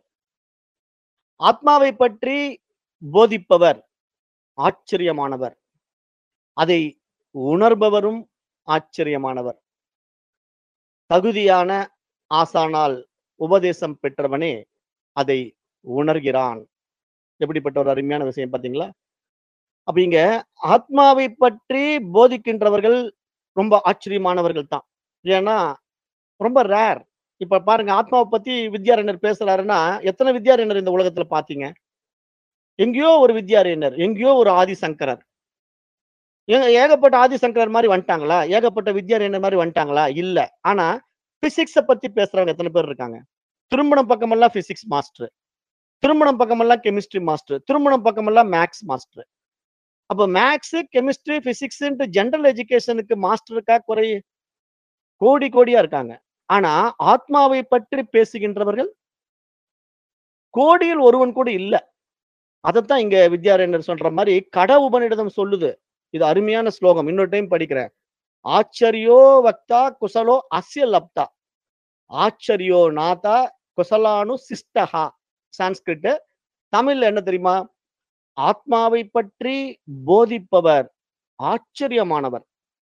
ஆத்மாவை பற்றி போதிப்பவர் ஆச்சரியமானவர். அதை உணர்பவரும் ஆச்சரியமானவர். தகுதியான ஆசானால் உபதேசம் பெற்றவனே அதை உணர்கிறான் எப்படிப்பட்ட ஒரு அருமையான விஷயம் பாத்தீங்களா அப்ப இங்க ஆத்மாவை பற்றி போதிக்கின்றவர்கள் ரொம்ப ஆச்சரியமானவர்கள் தான் ஏன்னா ரொம்ப ரேர் இப்ப பாருங்க ஆத்மாவை பத்தி வித்யாரண்யர் பேசுறாருன்னா எத்தனை வித்யாரண்யர் இந்த உலகத்துல பாத்தீங்க எங்கேயோ ஒரு வித்யாரண்யர் எங்கேயோ ஒரு ஆதிசங்கரர் ஏங்க ஏகப்பட்ட ஆதிசங்கரர் மாதிரி வந்துட்டாங்களா ஏகப்பட்ட வித்யாரண்யர் மாதிரி வந்துட்டாங்களா இல்ல ஆனா பிசிக்ஸ பத்தி பேசுறவங்க எத்தனை பேர் இருக்காங்க திருமணம் பக்கமெல்லாம் பிசிக்ஸ் மாஸ்டர் திருமணம் பக்கமெல்லாம் கெமிஸ்ட்ரி மாஸ்டர் திருமணம் பக்கமெல்லாம் மேக்ஸ் மாஸ்டர் அப்ப மேக்ஸ் கெமிஸ்ட்ரி பிசிக்ஸ் ஜெனரல் எஜுகேஷனுக்கு மாஸ்டருக்கா குறை கோடி கோடியா இருக்காங்க ஆனா ஆத்மாவை பற்றி பேசுகின்றவர்கள் கோடியில் ஒருவன் கூட இல்ல அதைத்தான் இங்க வித்யாரண்யர் சொல்ற மாதிரி கட உபநிடதம் சொல்லுது இது அருமையான ஸ்லோகம் இன்னொரு டைம் படிக்கிறேன் ஆச்சரியோ வக்தா குசலோ அஸ்ய லப்தா ஆச்சரியோ நாதா குசலானு சிஸ்டஹா சான்ஸ்கிரிட் தமிழ்ல என்ன தெரியுமா ஆத்மாவை பற்றி போதிப்பவர் ஆச்சரியமானவர்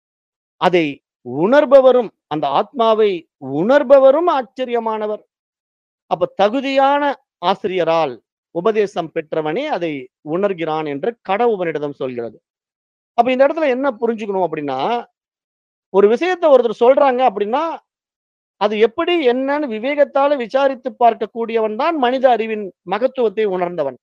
அதை உணர்பவரும் அந்த ஆத்மாவை உணர்பவரும் ஆச்சரியமானவர் அப்ப தகுதியான ஆசிரியரால் உபதேசம் பெற்றவனே அதை உணர்கிறான் என்று கட உபனிடதம் சொல்கிறது அப்ப இந்த இடத்துல என்ன புரிஞ்சுக்கணும் அப்படின்னா ஒரு விஷயத்தை ஒருத்தர் சொல்றாங்க அப்படின்னா அது எப்படி என்னன்னு விவேகத்தால விசாரித்து பார்க்கக்கூடியவன் தான் மனித அறிவின் மகத்துவத்தை உணர்ந்தவன்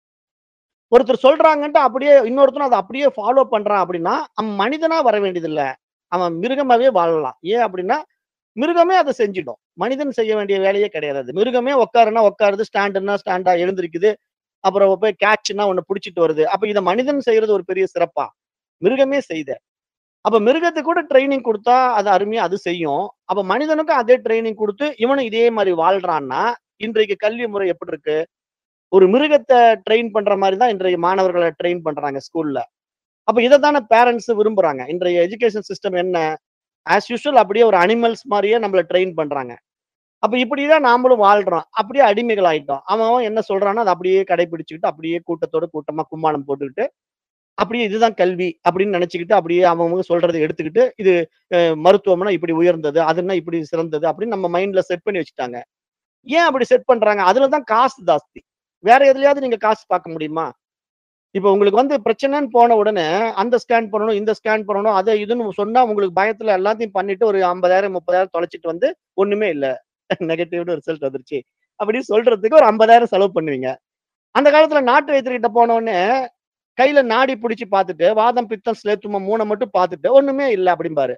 ஒருத்தர் சொல்றாங்கன்ட்டு அப்படியே இன்னொருத்தரும் அதை அப்படியே ஃபாலோ பண்றான் அப்படின்னா அவன் மனிதனா வர வேண்டியதில்ல அவன் மிருகமாவே வாழலாம் ஏன் அப்படின்னா மிருகமே அதை செஞ்சிடும் மனிதன் செய்ய வேண்டிய வேலையே கிடையாது அது மிருகமே உட்காருனா உட்காருது ஸ்டாண்டுன்னா ஸ்டாண்டா எழுந்திருக்குது அப்புறம் போய் கேட்ச்னா ஒண்ணு பிடிச்சிட்டு வருது அப்ப இதை மனிதன் செய்யறது ஒரு பெரிய சிறப்பா மிருகமே செய்த அப்ப மிருகத்துக்கு கூட ட்ரைனிங் கொடுத்தா அது அருமையா அது செய்யும் அப்ப மனிதனுக்கும் அதே ட்ரைனிங் கொடுத்து இவனும் இதே மாதிரி வாழ்றான்னா இன்றைக்கு கல்வி முறை எப்படி இருக்கு ஒரு மிருகத்தை ட்ரெயின் பண்ற மாதிரி தான் இன்றைய மாணவர்களை ட்ரெயின் பண்றாங்க ஸ்கூல்ல அப்ப இதை தானே பேரண்ட்ஸ் விரும்புறாங்க இன்றைய எஜுகேஷன் சிஸ்டம் என்ன ஆஸ் யூஷுவல் அப்படியே ஒரு அனிமல்ஸ் மாதிரியே நம்மள ட்ரெயின் பண்றாங்க அப்ப இப்படிதான் நாமளும் வாழ்றோம் அப்படியே அடிமைகள் ஆயிட்டோம் அவன் அவன் என்ன சொல்றானோ அதை அப்படியே கடைபிடிச்சுக்கிட்டு அப்படியே கூட்டத்தோட கூட்டமா கும்மாளம் போட்டுக்கிட்டு அப்படியே இதுதான் கல்வி அப்படின்னு நினைச்சுக்கிட்டு அப்படியே அவங்க சொல்றதை எடுத்துக்கிட்டு இது அஹ், மருத்துவம்னா இப்படி உயர்ந்தது அதுன்னா இப்படி சிறந்தது அப்படின்னு நம்ம மைண்ட்ல செட் பண்ணி வச்சுட்டாங்க ஏன் அப்படி செட் பண்றாங்க அதுலதான் காசு ஜாஸ்தி வேற எதுலயாவது நீங்க காசு பார்க்க முடியுமா இப்ப உங்களுக்கு வந்து பிரச்சனைன்னு போன உடனே அந்த ஸ்கேன் பண்ணணும் இந்த ஸ்கேன் பண்ணணும் அதை இதுன்னு சொன்னா உங்களுக்கு பயத்துல எல்லாத்தையும் பண்ணிட்டு ஒரு ஐம்பதாயிரம் முப்பதாயிரம் தொலைச்சிட்டு வந்து ஒண்ணுமே இல்ல நெகட்டிவ்னு ரிசல்ட் வந்துருச்சு அப்படின்னு சொல்றதுக்கு ஒரு ஐம்பதாயிரம் செலவு பண்ணுவீங்க அந்த காலத்துல நாட்டு வைத்தியர்கிட்ட போன உடனே கையில நாடி பிடிச்சு பார்த்துட்டு வாதம் பித்தம் ஸ்லேத்துமம் மூணை மட்டும் பார்த்துட்டு ஒண்ணுமே இல்லை அப்படிம்பாரு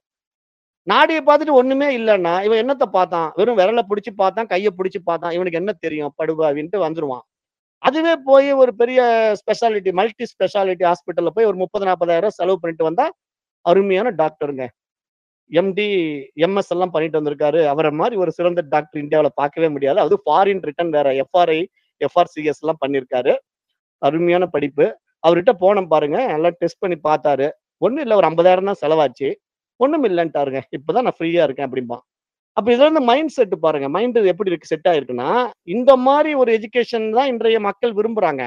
நாடியை பார்த்துட்டு ஒண்ணுமே இல்லைன்னா இவன் என்னத்தை பார்த்தான் வெறும் விரலை பிடிச்சு பார்த்தான் கையை பிடிச்சு பார்த்தான் இவனுக்கு என்ன தெரியும் படுபாவின்ட்டு வந்துருவான் அதுவே போய் ஒரு பெரிய ஸ்பெஷாலிட்டி மல்டி ஸ்பெஷாலிட்டி ஹாஸ்பிட்டல்ல போய் ஒரு முப்பது நாற்பதாயிரம் செலவு பண்ணிட்டு வந்தா அருமையான டாக்டருங்க எம்டி எம்எஸ் எல்லாம் பண்ணிட்டு வந்திருக்காரு அவரை மாதிரி ஒரு சிறந்த டாக்டர் இந்தியாவில் பார்க்கவே முடியாது அது ஃபாரின் ரிட்டன் வேற எஃப்ஆர்ஐ எஃப்ஆர்சிஎஸ் எல்லாம் பண்ணியிருக்காரு அருமையான படிப்பு அவர்கிட்ட போனோம் பாருங்க எல்லாம் டெஸ்ட் பண்ணி பார்த்தாரு ஒண்ணும் இல்லை ஒரு ஐம்பதாயிரம் தான் செலவாச்சு ஒண்ணும் இல்லைன்ட்டாருங்க இப்பதான் நான் ஃப்ரீயா இருக்கேன் அப்படிம்பா அப்ப இதுல இருந்து மைண்ட் செட் பாருங்க மைண்ட் எப்படி இருக்கு செட் ஆயிருக்குன்னா இந்த மாதிரி ஒரு எஜுகேஷன் தான் இன்றைய மக்கள் விரும்புறாங்க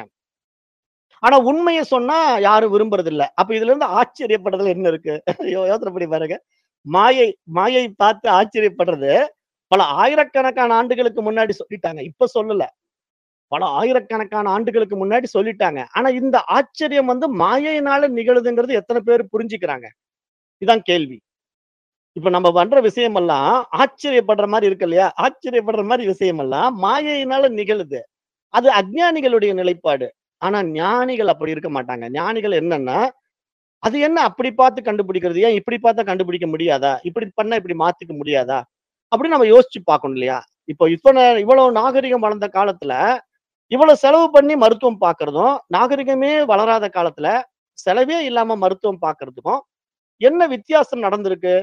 ஆனா உண்மையை சொன்னா யாரும் விரும்புறது இல்ல அப்ப இதுல இருந்து ஆச்சரியப்படுறதுல என்ன இருக்கு யோ- யோசனை பண்ணி பாருங்க மாயை மாயை பார்த்து ஆச்சரியப்படுறது பல ஆயிரக்கணக்கான ஆண்டுகளுக்கு முன்னாடி சொல்லிட்டாங்க இப்ப சொல்லல பல ஆயிரக்கணக்கான ஆண்டுகளுக்கு முன்னாடி சொல்லிட்டாங்க ஆனா இந்த ஆச்சரியம் வந்து மாயையினால நிகழுதுங்கிறது எத்தனை பேர் புரிஞ்சுக்கிறாங்க இதான் கேள்வி இப்ப நம்ம பண்ற விஷயமெல்லாம் ஆச்சரியப்படுற மாதிரி இருக்கு இல்லையா ஆச்சரியப்படுற மாதிரி விஷயமெல்லாம் மாயையினால நிகழுது அது அஜ்ஞானிகளுடைய நிலைப்பாடு ஆனா ஞானிகள் அப்படி இருக்க மாட்டாங்க ஞானிகள் என்னன்னா அது என்ன அப்படி பார்த்து கண்டுபிடிக்கிறது ஏன் இப்படி பார்த்தா கண்டுபிடிக்க முடியாதா இப்படி பண்ணா இப்படி மாத்திக்க முடியாதா அப்படின்னு நம்ம யோசிச்சு பார்க்கணும் இல்லையா இப்போ இப்ப நா- இவ்வளவு நாகரிகம் வளர்ந்த காலத்துல இவ்வளவு செலவு பண்ணி மருத்துவம் பார்க்கறதும் நாகரிகமே வளராத காலத்துல செலவே இல்லாம மருத்துவம் பார்க்கறதுக்கும் என்ன வித்தியாசம் நடந்திருக்கு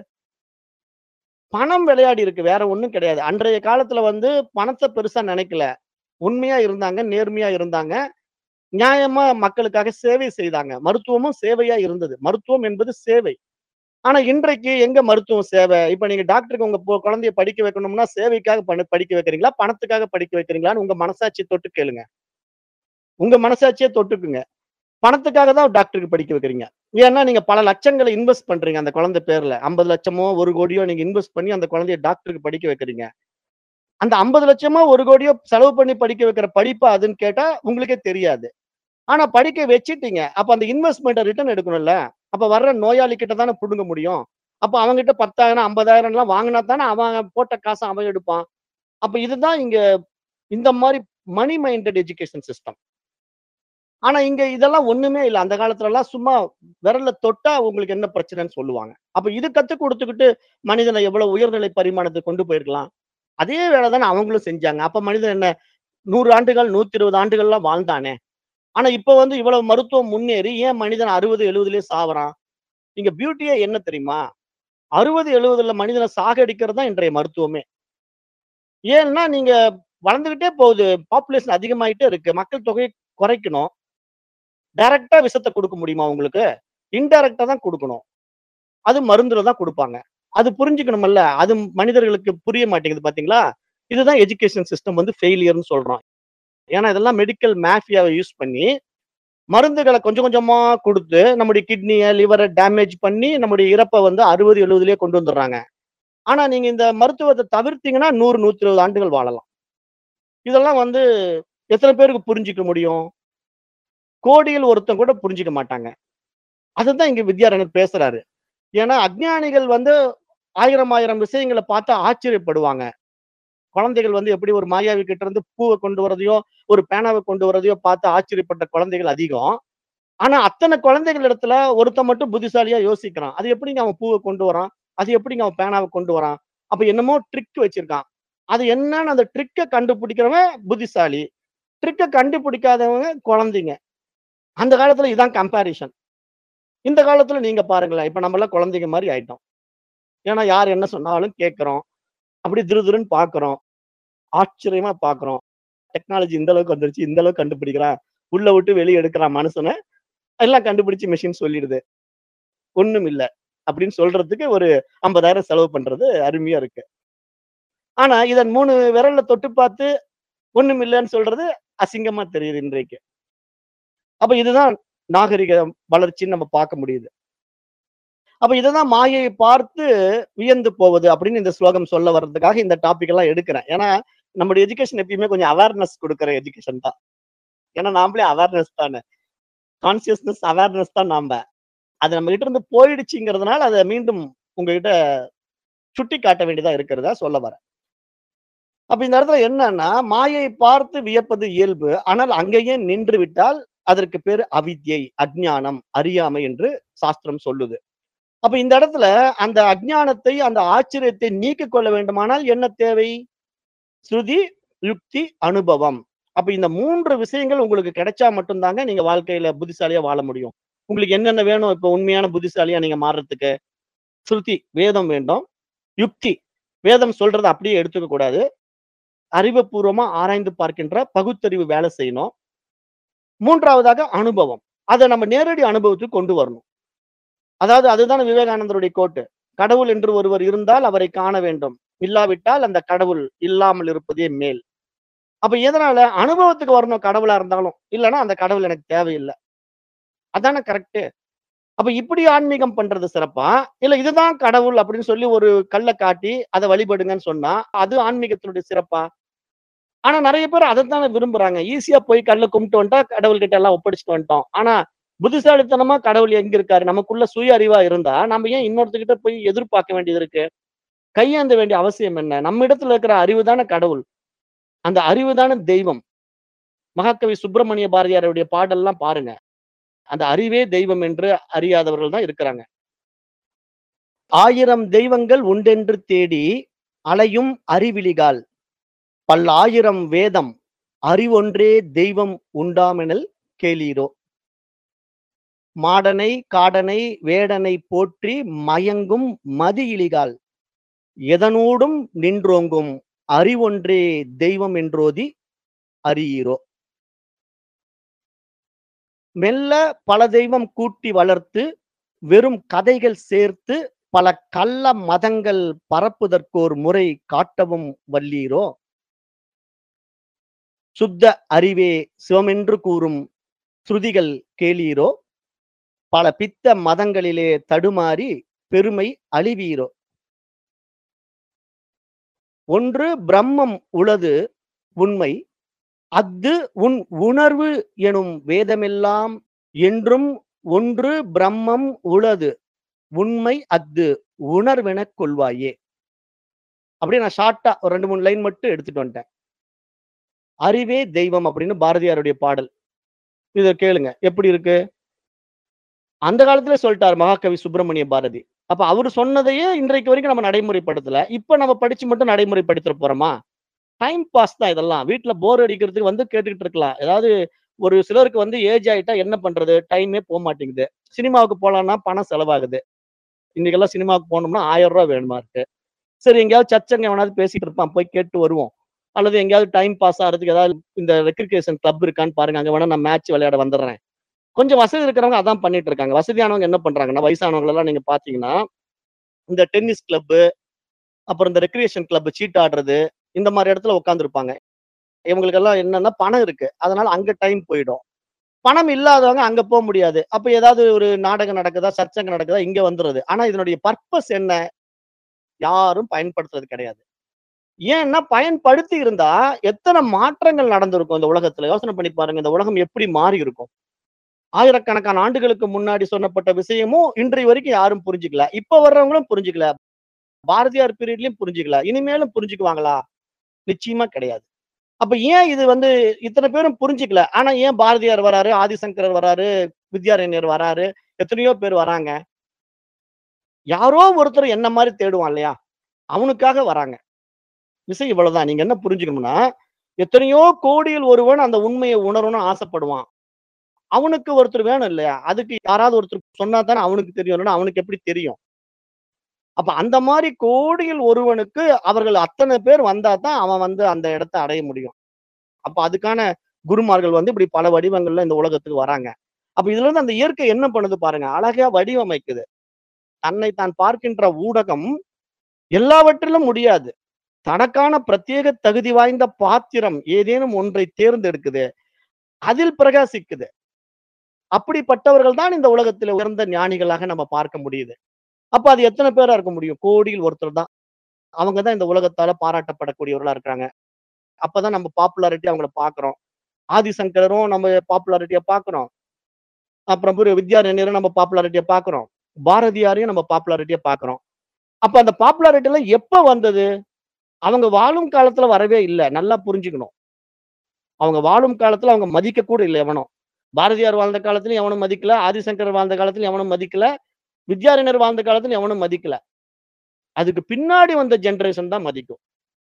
பணம் விளையாடி இருக்கு வேற ஒண்ணும் கிடையாது அன்றைய காலத்துல வந்து பணத்தை பெருசா நினைக்கல உண்மையா இருந்தாங்க நேர்மையா இருந்தாங்க நியாயமா மக்களுக்காக சேவை செய்தாங்க மருத்துவமும் சேவையா இருந்தது மருத்துவம் என்பது சேவை ஆனா இன்றைக்கு எங்க மருத்துவம் சேவை இப்ப நீங்க டாக்டருக்கு உங்க பொ- குழந்தைய படிக்க வைக்கணும்னா சேவைக்காக பண்ண படிக்க வைக்கிறீங்களா பணத்துக்காக படிக்க வைக்கிறீங்களான்னு உங்க மனசாட்சியை தொட்டு கேளுங்க உங்க மனசாட்சியை தொட்டுக்குங்க பணத்துக்காக தான் டாக்டருக்கு படிக்க வைக்கிறீங்க ஏன்னா நீங்க பல லட்சங்களை இன்வெஸ்ட் பண்றீங்க அந்த குழந்தை பேர்ல ஐம்பது லட்சமோ ஒரு கோடியோ நீங்க இன்வெஸ்ட் பண்ணி அந்த குழந்தைய டாக்டருக்கு படிக்க வைக்கிறீங்க அந்த ஐம்பது லட்சமோ ஒரு கோடியோ செலவு பண்ணி படிக்க வைக்கிற படிப்பா அதுன்னு கேட்டா உங்களுக்கே தெரியாது ஆனா படிக்க வச்சிட்டீங்க அப்ப அந்த இன்வெஸ்ட்மெண்ட்டை ரிட்டர்ன் எடுக்கணும்ல அப்ப வர்ற நோயாளி கிட்ட தானே புடுங்க முடியும் அப்ப அவங்க கிட்ட பத்தாயிரம் ஐம்பதாயிரம் எல்லாம் வாங்கினா தானே அவன் போட்ட காசை அவன் எடுப்பான் அப்ப இதுதான் இங்க இந்த மாதிரி மணி மைண்டட் எஜுகேஷன் சிஸ்டம் ஆனா இங்க இதெல்லாம் ஒண்ணுமே இல்லை அந்த காலத்துல எல்லாம் சும்மா விரல்ல தொட்டா உங்களுக்கு என்ன பிரச்சனைன்னு சொல்லுவாங்க அப்ப இது கத்து கொடுத்துக்கிட்டு மனிதனை எவ்வளவு உயர்நிலை பரிமாணத்துக்கு கொண்டு போயிருக்கலாம் அதே வேலை தானே அவங்களும் செஞ்சாங்க அப்ப மனிதன் என்ன நூறு ஆண்டுகள் நூத்தி இருபது ஆண்டுகள்லாம் வாழ்ந்தானே ஆனா இப்ப வந்து இவ்வளவு மருத்துவம் முன்னேறி ஏன் மனிதன் அறுபது எழுபதுலயே சாவறான் இங்க பியூட்டியே என்ன தெரியுமா அறுபது எழுபதுல மனிதனை சாகடிக்கிறது தான் இன்றைய மருத்துவமே ஏன்னா நீங்க வளர்ந்துகிட்டே போகுது பாப்புலேஷன் அதிகமாயிட்டே இருக்கு மக்கள் தொகையை குறைக்கணும் டைரக்டா விஷத்தை கொடுக்க முடியுமா உங்களுக்கு இன்டைரக்டா தான் கொடுக்கணும் அது மருந்துல தான் கொடுப்பாங்க அது புரிஞ்சுக்கணும்ல அது மனிதர்களுக்கு புரிய மாட்டேங்குது பாத்தீங்களா இதுதான் எஜுகேஷன் சிஸ்டம் வந்து ஃபெயிலியர்னு சொல்றோம் ஏன்னா இதெல்லாம் மெடிக்கல் மேஃபியாவை யூஸ் பண்ணி மருந்துகளை கொஞ்சம் கொஞ்சமா கொடுத்து நம்முடைய கிட்னியை லிவரை டேமேஜ் பண்ணி நம்முடைய இறப்பை வந்து அறுபது எழுபதுலயே கொண்டு வந்துடுறாங்க ஆனா நீங்க இந்த மருத்துவத்தை தவிர்த்தீங்கன்னா நூறு நூத்தி இருபது ஆண்டுகள் வாழலாம் இதெல்லாம் வந்து எத்தனை பேருக்கு புரிஞ்சுக்க முடியும் கோடியில் ஒருத்தன் கூட புரிஞ்சுக்க மாட்டாங்க அதுதான் இங்க வித்யாரண்யர் பேசுறாரு ஏன்னா அஜ்ஞானிகள் வந்து ஆயிரம் ஆயிரம் விஷயங்களை பார்த்து ஆச்சரியப்படுவாங்க குழந்தைகள் வந்து எப்படி ஒரு மாயாவி கிட்ட இருந்து பூவை கொண்டு வரதையோ ஒரு பேனாவை கொண்டு வரதையோ பார்த்து ஆச்சரியப்பட்ட குழந்தைகள் அதிகம் ஆனா அத்தனை குழந்தைகள் இடத்துல ஒருத்தன் மட்டும் புத்திசாலியா யோசிக்கிறான் அது எப்படிங்க அவன் பூவை கொண்டு வரான் அது எப்படிங்க அவன் பேனாவை கொண்டு வரான் அப்ப என்னமோ ட்ரிக் வச்சிருக்கான் அது என்னன்னு அந்த ட்ரிக்கை கண்டுபிடிக்கிறவன் புத்திசாலி ட்ரிக்கை கண்டுபிடிக்காதவங்க குழந்தைங்க அந்த காலத்துல இதான் கம்பாரிஷன் இந்த காலத்துல நீங்க பாருங்களேன் இப்ப நம்ம எல்லாம் குழந்தைங்க மாதிரி ஆயிட்டோம் ஏன்னா யார் என்ன சொன்னாலும் கேட்கிறோம் அப்படி திரு திருன்னு பாக்குறோம் ஆச்சரியமா பாக்குறோம் டெக்னாலஜி இந்த அளவுக்கு வந்துருச்சு இந்த அளவுக்கு கண்டுபிடிக்கிறான் உள்ள விட்டு வெளியே எடுக்கிறான் மனுஷனை எல்லாம் கண்டுபிடிச்சு மிஷின் சொல்லிடுது ஒண்ணும் இல்ல அப்படின்னு சொல்றதுக்கு ஒரு ஐம்பதாயிரம் செலவு பண்றது அருமையா இருக்கு ஆனா இதன் மூணு விரல்ல தொட்டு பார்த்து ஒண்ணும் இல்லைன்னு சொல்றது அசிங்கமா தெரியுது இன்றைக்கு அப்ப இதுதான் நாகரிக வளர்ச்சின்னு நம்ம பார்க்க முடியுது அப்ப இதுதான் மாயையை பார்த்து வியந்து போவது அப்படின்னு இந்த ஸ்லோகம் சொல்ல வர்றதுக்காக இந்த டாபிக் எல்லாம் எடுக்கிறேன் ஏன்னா நம்மளுடைய எஜுகேஷன் எப்பயுமே கொஞ்சம் அவேர்னஸ் கொடுக்குற எஜுகேஷன் தான் ஏன்னா நாமளே அவேர்னஸ் தானே கான்சியஸ்னஸ் அவேர்னஸ் தான் நாம அது நம்ம கிட்ட இருந்து போயிடுச்சுங்கிறதுனால அதை மீண்டும் உங்ககிட்ட சுட்டி காட்ட வேண்டியதா இருக்கிறதா சொல்ல வரேன் அப்ப இந்த இடத்துல என்னன்னா மாயை பார்த்து வியப்பது இயல்பு ஆனால் அங்கேயே நின்று விட்டால் அதற்கு பேர் அவித்யை அஜ்ஞானம் அறியாமை என்று சாஸ்திரம் சொல்லுது அப்ப இந்த இடத்துல அந்த அஜ்ஞானத்தை அந்த ஆச்சரியத்தை நீக்கிக் கொள்ள வேண்டுமானால் என்ன தேவை ஸ்ருதி யுக்தி அனுபவம் அப்ப இந்த மூன்று விஷயங்கள் உங்களுக்கு கிடைச்சா மட்டும்தாங்க நீங்க வாழ்க்கையில புத்திசாலியா வாழ முடியும் உங்களுக்கு என்னென்ன வேணும் இப்ப உண்மையான புத்திசாலியா நீங்க மாறுறதுக்கு ஸ்ருதி வேதம் வேண்டும் யுக்தி வேதம் சொல்றதை அப்படியே எடுத்துக்க கூடாது அறிவுபூர்வமா ஆராய்ந்து பார்க்கின்ற பகுத்தறிவு வேலை செய்யணும் மூன்றாவதாக அனுபவம் அதை நம்ம நேரடி அனுபவத்துக்கு கொண்டு வரணும் அதாவது அதுதான் விவேகானந்தருடைய கோட்டு கடவுள் என்று ஒருவர் இருந்தால் அவரை காண வேண்டும் இல்லாவிட்டால் அந்த கடவுள் இல்லாமல் இருப்பதே மேல் அப்ப எதனால அனுபவத்துக்கு வரணும் கடவுளா இருந்தாலும் இல்லைன்னா அந்த கடவுள் எனக்கு தேவையில்லை அதானே கரெக்ட் அப்ப இப்படி ஆன்மீகம் பண்றது சிறப்பா இல்ல இதுதான் கடவுள் அப்படின்னு சொல்லி ஒரு கல்லை காட்டி அதை வழிபடுங்கன்னு சொன்னா அது ஆன்மீகத்தினுடைய சிறப்பா ஆனா நிறைய பேர் அதைத்தானே விரும்புறாங்க ஈஸியா போய் கல்லை கும்பிட்டு வந்துட்டா கடவுள் கிட்ட எல்லாம் ஒப்படைச்சிட்டு வந்துட்டோம் ஆனா புத்திசாலித்தனமா கடவுள் எங்க இருக்காரு நமக்குள்ள சுய அறிவா இருந்தா நம்ம ஏன் இன்னொருத்தர்கிட்ட போய் எதிர்பார்க்க வேண்டியது இருக்கு கையாந்த வேண்டிய அவசியம் என்ன நம்ம இடத்துல இருக்கிற அறிவு தானே கடவுள் அந்த அறிவு தானே தெய்வம் மகாகவி சுப்பிரமணிய பாரதியாருடைய பாடல்லாம் பாருங்க அந்த அறிவே தெய்வம் என்று அறியாதவர்கள் தான் இருக்கிறாங்க ஆயிரம் தெய்வங்கள் உண்டென்று தேடி அலையும் அறிவிலிகால் பல்லாயிரம் வேதம் அறிவொன்றே தெய்வம் உண்டாமெனல் கேளீரோ மாடனை காடனை வேடனை போற்றி மயங்கும் மதியிலிகால் எதனூடும் நின்றோங்கும் அறிவொன்றே தெய்வம் என்றோதி அறியீரோ மெல்ல பல தெய்வம் கூட்டி வளர்த்து வெறும் கதைகள் சேர்த்து பல கள்ள மதங்கள் பரப்புதற்கோர் முறை காட்டவும் வல்லீரோ சுத்த அறிவே சிவமென்று கூறும் ஸ்ருதிகள் கேளீரோ பல பித்த மதங்களிலே தடுமாறி பெருமை அழிவீரோ ஒன்று பிரம்மம் உளது உண்மை அஃது உன் உணர்வு எனும் வேதமெல்லாம் என்றும் ஒன்று பிரம்மம் உளது உண்மை அஃது உணர்வெனக் கொள்வாயே அப்படியே நான் ஷார்ட்டா ஒரு ரெண்டு மூணு லைன் மட்டும் எடுத்துட்டு வந்துட்டேன் அறிவே தெய்வம் அப்படின்னு பாரதியாருடைய பாடல் இத கேளுங்க எப்படி இருக்கு அந்த காலத்துல சொல்லிட்டார் மகாகவி சுப்பிரமணிய பாரதி அப்ப அவர் சொன்னதையே இன்றைக்கு வரைக்கும் நம்ம நடைமுறைப்படுத்தல இப்ப நம்ம படிச்சு மட்டும் நடைமுறைப்படுத்த போறோமா டைம் பாஸ் தான் இதெல்லாம் வீட்ல போர் அடிக்கிறதுக்கு வந்து கேட்டுக்கிட்டு இருக்கலாம் ஏதாவது ஒரு சிலருக்கு வந்து ஏஜ் ஆயிட்டா என்ன பண்றது டைமே போக மாட்டேங்குது சினிமாவுக்கு போலாம்னா பணம் செலவாகுது இன்னைக்கெல்லாம் சினிமாவுக்கு போனோம்னா ஆயிரம் ரூபாய் வேணுமா இருக்கு சரி எங்கேயாவது சச்சங்க எவனாவது பேசிட்டு இருப்பான் போய் கேட்டு வருவோம் அல்லது எங்கேயாவது டைம் பாஸ் ஆகிறதுக்கு ஏதாவது இந்த ரெக்ரிகேஷன் கிளப் இருக்கான்னு பாருங்க அங்க வேணா நான் மேட்ச் விளையாட வந்துடுறேன் கொஞ்சம் வசதி இருக்கிறவங்க அதான் பண்ணிட்டு இருக்காங்க வசதியானவங்க என்ன பண்றாங்கன்னா வயசானவங்க எல்லாம் நீங்க பாத்தீங்கன்னா இந்த டென்னிஸ் கிளப் அப்புறம் இந்த ரெக்ரியேஷன் கிளப் சீட் ஆடுறது இந்த மாதிரி இடத்துல உட்காந்துருப்பாங்க இவங்களுக்கெல்லாம் என்னன்னா பணம் இருக்கு அதனால அங்க டைம் போயிடும் பணம் இல்லாதவங்க அங்க போக முடியாது அப்ப ஏதாவது ஒரு நாடகம் நடக்குதா சர்ச்சங்க நடக்குதா இங்க வந்துருது ஆனா இதனுடைய பர்பஸ் என்ன யாரும் பயன்படுத்துறது கிடையாது ஏன்னா பயன்படுத்தி இருந்தா எத்தனை மாற்றங்கள் நடந்திருக்கும் இந்த உலகத்துல யோசனை பண்ணி பாருங்க இந்த உலகம் எப்படி மாறி இருக்கும் ஆயிரக்கணக்கான ஆண்டுகளுக்கு முன்னாடி சொன்னப்பட்ட விஷயமும் இன்றைய வரைக்கும் யாரும் புரிஞ்சுக்கல இப்ப வர்றவங்களும் புரிஞ்சுக்கல பாரதியார் பீரியட்லயும் புரிஞ்சுக்கல இனிமேலும் புரிஞ்சுக்குவாங்களா நிச்சயமா கிடையாது அப்ப ஏன் இது வந்து இத்தனை பேரும் புரிஞ்சுக்கல ஆனா ஏன் பாரதியார் வராரு ஆதிசங்கரர் வராரு வித்யாரண்யர் வராரு எத்தனையோ பேர் வராங்க யாரோ ஒருத்தர் என்ன மாதிரி தேடுவான் இல்லையா அவனுக்காக வராங்க விஷயம் இவ்வளவுதான் நீங்க என்ன புரிஞ்சுக்கணும்னா எத்தனையோ கோடியில் ஒருவன் அந்த உண்மையை உணரணும்னு ஆசைப்படுவான் அவனுக்கு ஒருத்தர் வேணும் இல்லையா அதுக்கு யாராவது ஒருத்தர் சொன்னா தானே அவனுக்கு தெரியும் இல்லைன்னா அவனுக்கு எப்படி தெரியும் அப்ப அந்த மாதிரி கோடியில் ஒருவனுக்கு அவர்கள் அத்தனை பேர் வந்தா தான் அவன் வந்து அந்த இடத்தை அடைய முடியும் அப்ப அதுக்கான குருமார்கள் வந்து இப்படி பல வடிவங்கள்ல இந்த உலகத்துக்கு வராங்க அப்ப இதுல இருந்து அந்த இயற்கை என்ன பண்ணுது பாருங்க அழகா வடிவமைக்குது தன்னை தான் பார்க்கின்ற ஊடகம் எல்லாவற்றிலும் முடியாது தனக்கான பிரத்யேக தகுதி வாய்ந்த பாத்திரம் ஏதேனும் ஒன்றை தேர்ந்தெடுக்குது அதில் பிரகாசிக்குது அப்படிப்பட்டவர்கள் தான் இந்த உலகத்துல உயர்ந்த ஞானிகளாக நம்ம பார்க்க முடியுது அப்ப அது எத்தனை பேரா இருக்க முடியும் கோடியில் ஒருத்தர் தான் அவங்க தான் இந்த உலகத்தால பாராட்டப்படக்கூடியவர்களா இருக்காங்க அப்பதான் நம்ம பாப்புலாரிட்டி அவங்கள பாக்குறோம் ஆதிசங்கரும் நம்ம பாப்புலாரிட்டியை பாக்குறோம் அப்புறம் பிறகு வித்யாரண்யரும் நம்ம பாப்புலாரிட்டியை பாக்குறோம் பாரதியாரையும் நம்ம பாப்புலாரிட்டியை பாக்குறோம் அப்ப அந்த பாப்புலாரிட்டி எல்லாம் எப்ப வந்தது அவங்க வாழும் காலத்துல வரவே இல்லை நல்லா புரிஞ்சுக்கணும் அவங்க வாழும் காலத்துல அவங்க மதிக்க கூட இல்லை எவனும் பாரதியார் வாழ்ந்த காலத்துலயும் எவனும் மதிக்கல ஆதிசங்கர் வாழ்ந்த காலத்துல எவனும் மதிக்கல வித்யாரண்யர் வாழ்ந்த காலத்துல எவனும் மதிக்கல அதுக்கு பின்னாடி வந்த ஜெனரேஷன் தான் மதிக்கும்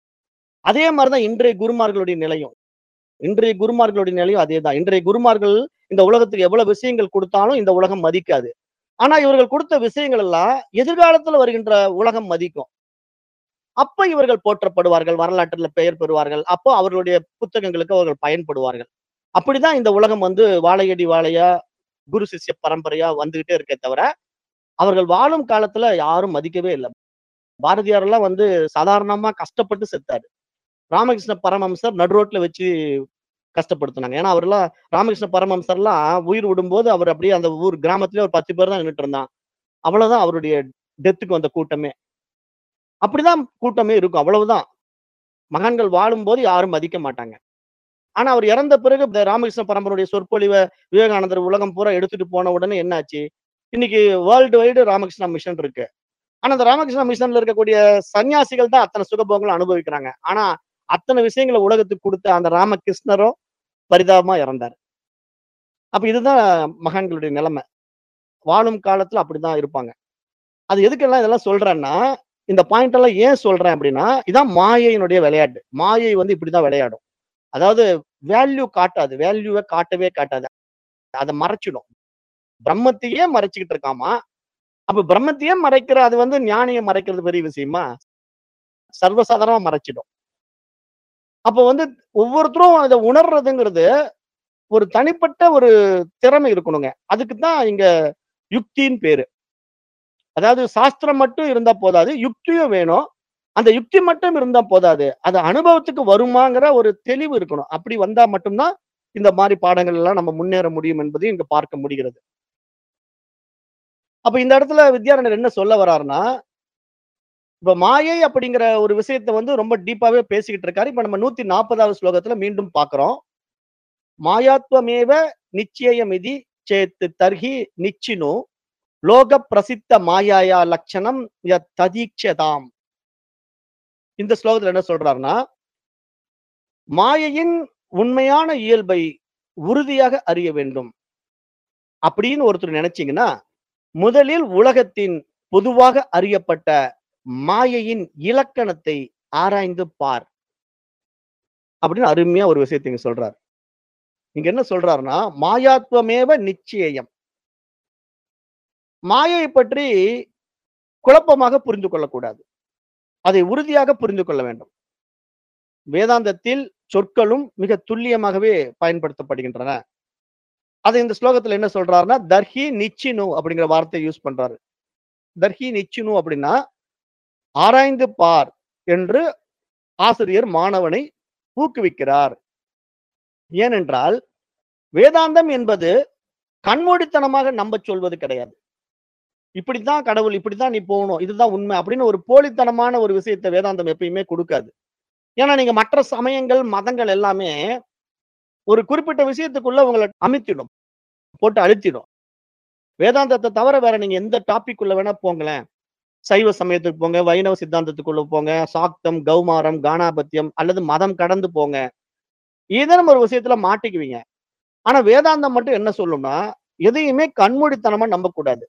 அதே மாதிரிதான் இன்றைய குருமார்களுடைய நிலையும் இன்றைய குருமார்களுடைய நிலையும் அதே தான் இன்றைய குருமார்கள் இந்த உலகத்துக்கு எவ்வளவு விஷயங்கள் கொடுத்தாலும் இந்த உலகம் மதிக்காது ஆனா இவர்கள் கொடுத்த விஷயங்கள் எல்லாம் எதிர்காலத்துல வருகின்ற உலகம் மதிக்கும் அப்ப இவர்கள் போற்றப்படுவார்கள் வரலாற்றுல பெயர் பெறுவார்கள் அப்போ அவர்களுடைய புத்தகங்களுக்கு அவர்கள் பயன்படுவார்கள் அப்படிதான் இந்த உலகம் வந்து வாழையடி வாழையா குரு சிஷ்ய பரம்பரையா வந்துகிட்டே இருக்கே தவிர அவர்கள் வாழும் காலத்துல யாரும் மதிக்கவே இல்லை பாரதியார் எல்லாம் வந்து சாதாரணமா கஷ்டப்பட்டு செத்தாரு ராமகிருஷ்ண பரமஹம்சர் நடுரோட்ல வச்சு கஷ்டப்படுத்தினாங்க ஏன்னா அவர்லாம் ராமகிருஷ்ண பரமஹம்சர்லாம் உயிர் விடும்போது அவர் அப்படியே அந்த ஊர் கிராமத்திலே ஒரு பத்து பேர் தான் நின்றுட்டு இருந்தான் அவ்வளவுதான் அவருடைய டெத்துக்கு வந்த கூட்டமே அப்படிதான் கூட்டமே இருக்கும் அவ்வளவுதான் மகான்கள் வாழும்போது யாரும் மதிக்க மாட்டாங்க ஆனா அவர் இறந்த பிறகு இந்த ராமகிருஷ்ண பரம்பரையுடைய சொற்பொழிவை விவேகானந்தர் உலகம் பூரா எடுத்துட்டு போன உடனே என்னாச்சு இன்னைக்கு வேர்ல்டு வைடு ராமகிருஷ்ணா மிஷன் இருக்கு ஆனா அந்த ராமகிருஷ்ணா மிஷன்ல இருக்கக்கூடிய சன்னியாசிகள் தான் அத்தனை சுகபோகங்களை அனுபவிக்கிறாங்க ஆனா அத்தனை விஷயங்களை உலகத்துக்கு கொடுத்த அந்த ராமகிருஷ்ணரும் பரிதாபமா இறந்தார் அப்ப இதுதான் மகான்களுடைய நிலைமை வாழும் காலத்துல அப்படிதான் இருப்பாங்க அது எதுக்கெல்லாம் இதெல்லாம் சொல்றேன்னா இந்த பாயிண்ட் எல்லாம் ஏன் சொல்றேன் அப்படின்னா இதான் மாயையினுடைய விளையாட்டு மாயை வந்து இப்படிதான் விளையாடும் அதாவது வேல்யூ காட்டாது வேல்யூவை காட்டவே காட்டாது அதை மறைச்சிடும் பிரம்மத்தையே மறைச்சுக்கிட்டு இருக்காமா அப்ப பிரம்மத்தையே மறைக்கிற அது வந்து ஞானியை மறைக்கிறது பெரிய விஷயமா சர்வசாதாரணமா மறைச்சிடும் அப்ப வந்து ஒவ்வொருத்தரும் இதை உணர்றதுங்கிறது ஒரு தனிப்பட்ட ஒரு திறமை இருக்கணுங்க அதுக்கு தான் இங்க யுக்தின்னு பேரு அதாவது சாஸ்திரம் மட்டும் இருந்தா போதாது யுக்தியும் வேணும் அந்த யுக்தி மட்டும் இருந்தா போதாது அது அனுபவத்துக்கு வருமாங்கிற ஒரு தெளிவு இருக்கணும் அப்படி வந்தா மட்டும்தான் இந்த மாதிரி பாடங்கள் எல்லாம் நம்ம முன்னேற முடியும் என்பதையும் இங்க பார்க்க முடிகிறது அப்ப இந்த இடத்துல வித்யாரண்யர் என்ன சொல்ல வர்றாருன்னா இப்ப மாயை அப்படிங்கிற ஒரு விஷயத்தை வந்து ரொம்ப டீப்பாவே பேசிக்கிட்டு இருக்காரு இப்ப நம்ம நூத்தி நாற்பதாவது ஸ்லோகத்துல மீண்டும் பாக்குறோம் மாயாத்வமேவ நிச்சயமிதி சேத்து தர்ஹி நிச்சினு லோக பிரசித்த மாயாயா லட்சணம் ததீட்சதாம் இந்த ஸ்லோகத்துல என்ன சொல்றாருன்னா மாயையின் உண்மையான இயல்பை உறுதியாக அறிய வேண்டும் அப்படின்னு ஒருத்தர் நினைச்சீங்கன்னா முதலில் உலகத்தின் பொதுவாக அறியப்பட்ட மாயையின் இலக்கணத்தை ஆராய்ந்து பார் அப்படின்னு அருமையா ஒரு விஷயத்தை இங்க சொல்றார் இங்க என்ன சொல்றாருன்னா மாயாத்வமேவ நிச்சயம் மாயை பற்றி குழப்பமாக புரிந்து கொள்ளக்கூடாது அதை உறுதியாக புரிந்து கொள்ள வேண்டும் வேதாந்தத்தில் சொற்களும் மிக துல்லியமாகவே பயன்படுத்தப்படுகின்றன அதை இந்த ஸ்லோகத்துல என்ன சொல்றாருன்னா தர்ஹி நிச்சினு அப்படிங்கிற வார்த்தையை யூஸ் பண்றாரு தர்ஹி நிச்சினு அப்படின்னா ஆராய்ந்து பார் என்று ஆசிரியர் மாணவனை ஊக்குவிக்கிறார் ஏனென்றால் வேதாந்தம் என்பது கண்மூடித்தனமாக நம்ப சொல்வது கிடையாது இப்படித்தான் கடவுள் இப்படித்தான் நீ போகணும் இதுதான் உண்மை அப்படின்னு ஒரு போலித்தனமான ஒரு விஷயத்தை வேதாந்தம் எப்பயுமே கொடுக்காது ஏன்னா நீங்க மற்ற சமயங்கள் மதங்கள் எல்லாமே ஒரு குறிப்பிட்ட விஷயத்துக்குள்ள உங்களை அமித்திடும் போட்டு அழுத்திடும் வேதாந்தத்தை தவிர வேற நீங்க எந்த டாபிக் உள்ள வேணா போங்களேன் சைவ சமயத்துக்கு போங்க வைணவ சித்தாந்தத்துக்குள்ள போங்க சாக்தம் கௌமாரம் கானாபத்தியம் அல்லது மதம் கடந்து போங்க ஏதேனும் ஒரு விஷயத்துல மாட்டிக்குவீங்க ஆனா வேதாந்தம் மட்டும் என்ன சொல்லும்னா எதையுமே கண்மூடித்தனமா நம்பக்கூடாது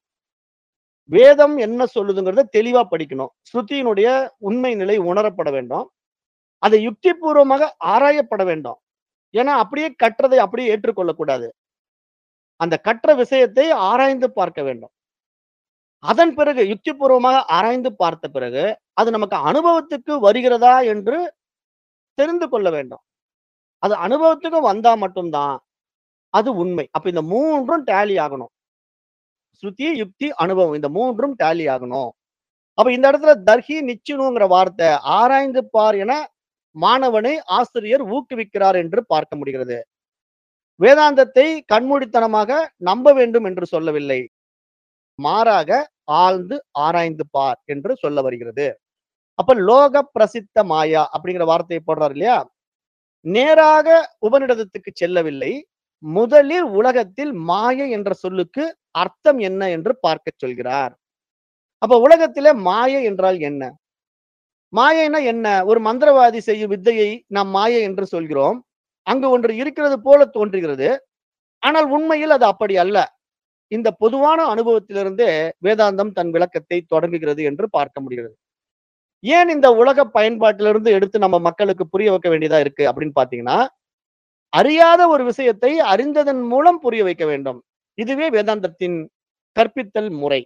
வேதம் என்ன சொல்லுதுங்கிறத தெளிவா படிக்கணும் ஸ்ருதியினுடைய உண்மை நிலை உணரப்பட வேண்டும் அதை யுக்தி பூர்வமாக ஆராயப்பட வேண்டும் ஏன்னா அப்படியே கற்றதை அப்படியே ஏற்றுக்கொள்ளக்கூடாது அந்த கற்ற விஷயத்தை ஆராய்ந்து பார்க்க வேண்டும் அதன் பிறகு யுக்திபூர்வமாக ஆராய்ந்து பார்த்த பிறகு அது நமக்கு அனுபவத்துக்கு வருகிறதா என்று தெரிந்து கொள்ள வேண்டும் அது அனுபவத்துக்கு வந்தா மட்டும்தான் அது உண்மை அப்ப இந்த மூன்றும் டேலி ஆகணும் ஸ்ருதி யுக்தி அனுபவம் இந்த மூன்றும் டேலி ஆகணும் அப்ப இந்த இடத்துல தர்ஹி நிச்சயங்கிற வார்த்தை ஆராய்ந்து பார் என மாணவனை ஆசிரியர் ஊக்குவிக்கிறார் என்று பார்க்க முடிகிறது வேதாந்தத்தை கண்மூடித்தனமாக நம்ப வேண்டும் என்று சொல்லவில்லை மாறாக ஆழ்ந்து ஆராய்ந்து பார் என்று சொல்ல வருகிறது அப்ப லோக பிரசித்த மாயா அப்படிங்கிற வார்த்தையை போடுறாரு இல்லையா நேராக உபநிடதத்துக்கு செல்லவில்லை முதலில் உலகத்தில் மாயை என்ற சொல்லுக்கு அர்த்தம் என்ன என்று பார்க்க சொல்கிறார் அப்ப உலகத்திலே மாயை என்றால் என்ன மாயைனா என்ன ஒரு மந்திரவாதி செய்யும் வித்தையை நாம் மாயை என்று சொல்கிறோம் அங்கு ஒன்று இருக்கிறது போல தோன்றுகிறது ஆனால் உண்மையில் அது அப்படி அல்ல இந்த பொதுவான அனுபவத்திலிருந்தே வேதாந்தம் தன் விளக்கத்தை தொடங்குகிறது என்று பார்க்க முடிகிறது ஏன் இந்த உலக பயன்பாட்டிலிருந்து எடுத்து நம்ம மக்களுக்கு புரிய வைக்க வேண்டியதா இருக்கு அப்படின்னு பாத்தீங்கன்னா அறியாத ஒரு விஷயத்தை அறிந்ததன் மூலம் புரிய வைக்க வேண்டும் இதுவே வேதாந்தத்தின் கற்பித்தல் முறை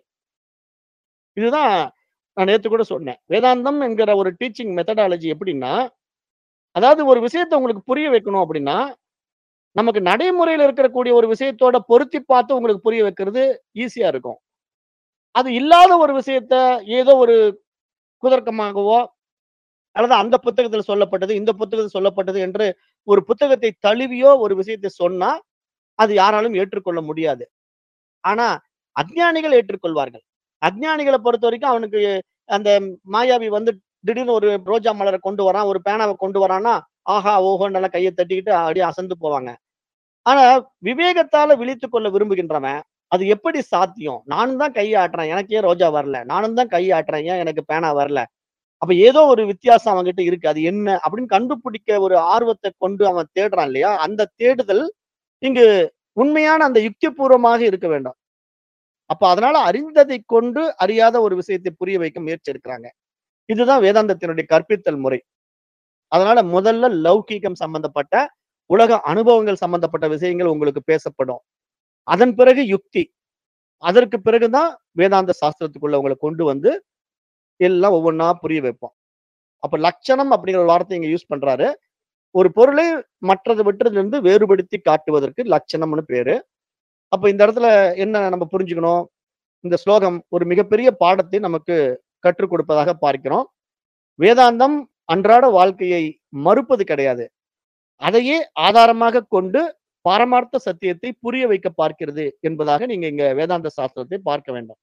இதுதான் நான் நேற்று கூட சொன்னேன் வேதாந்தம் என்கிற ஒரு டீச்சிங் மெத்தடாலஜி எப்படின்னா அதாவது ஒரு விஷயத்தை உங்களுக்கு புரிய வைக்கணும் அப்படின்னா நமக்கு நடைமுறையில் இருக்கக்கூடிய ஒரு விஷயத்தோட பொருத்தி பார்த்து உங்களுக்கு புரிய வைக்கிறது ஈஸியா இருக்கும் அது இல்லாத ஒரு விஷயத்த ஏதோ ஒரு குதர்க்கமாகவோ அல்லது அந்த புத்தகத்தில் சொல்லப்பட்டது இந்த புத்தகத்தில் சொல்லப்பட்டது என்று ஒரு புத்தகத்தை தழுவியோ ஒரு விஷயத்தை சொன்னா அது யாராலும் ஏற்றுக்கொள்ள முடியாது ஆனா அஜ்ஞானிகள் ஏற்றுக்கொள்வார்கள் அஜ்ஞானிகளை பொறுத்த வரைக்கும் அவனுக்கு அந்த மாயாவி வந்து திடீர்னு ஒரு ரோஜா மலரை கொண்டு வரான் ஒரு பேனாவை கொண்டு வரான்னா ஆஹா ஓஹோ நல்லா கையை தட்டிக்கிட்டு அப்படியே அசந்து போவாங்க ஆனா விவேகத்தால விழித்து கொள்ள விரும்புகின்றவன் அது எப்படி சாத்தியம் நானும் தான் கையை ஆட்டுறேன் எனக்கு ஏன் ரோஜா வரல நானும் தான் கையை ஆட்டுறேன் ஏன் எனக்கு பேனா வரல அப்ப ஏதோ ஒரு வித்தியாசம் அவன்கிட்ட இருக்கு அது என்ன அப்படின்னு கண்டுபிடிக்க ஒரு ஆர்வத்தை கொண்டு அவன் தேடுறான் இல்லையா அந்த தேடுதல் இங்கு உண்மையான அந்த யுக்திபூர்வமாக இருக்க வேண்டும் அப்ப அதனால அறிந்ததை கொண்டு அறியாத ஒரு விஷயத்தை புரிய வைக்க முயற்சி எடுக்கிறாங்க இதுதான் வேதாந்தத்தினுடைய கற்பித்தல் முறை அதனால முதல்ல லௌகீகம் சம்பந்தப்பட்ட உலக அனுபவங்கள் சம்பந்தப்பட்ட விஷயங்கள் உங்களுக்கு பேசப்படும் அதன் பிறகு யுக்தி அதற்கு பிறகுதான் வேதாந்த சாஸ்திரத்துக்குள்ள உங்களை கொண்டு வந்து எல்லாம் ஒவ்வொன்றா புரிய வைப்போம் அப்ப லட்சணம் அப்படிங்கிற ஒரு வார்த்தை இங்க யூஸ் பண்றாரு ஒரு பொருளை மற்றது விட்டதிலிருந்து வேறுபடுத்தி காட்டுவதற்கு லட்சணம்னு பேரு அப்ப இந்த இடத்துல என்ன நம்ம புரிஞ்சுக்கணும் இந்த ஸ்லோகம் ஒரு மிகப்பெரிய பாடத்தை நமக்கு கற்றுக் கொடுப்பதாக பார்க்கிறோம் வேதாந்தம் அன்றாட வாழ்க்கையை மறுப்பது கிடையாது அதையே ஆதாரமாக கொண்டு பாரமார்த்த சத்தியத்தை புரிய வைக்க பார்க்கிறது என்பதாக நீங்க இங்க வேதாந்த சாஸ்திரத்தை பார்க்க வேண்டும்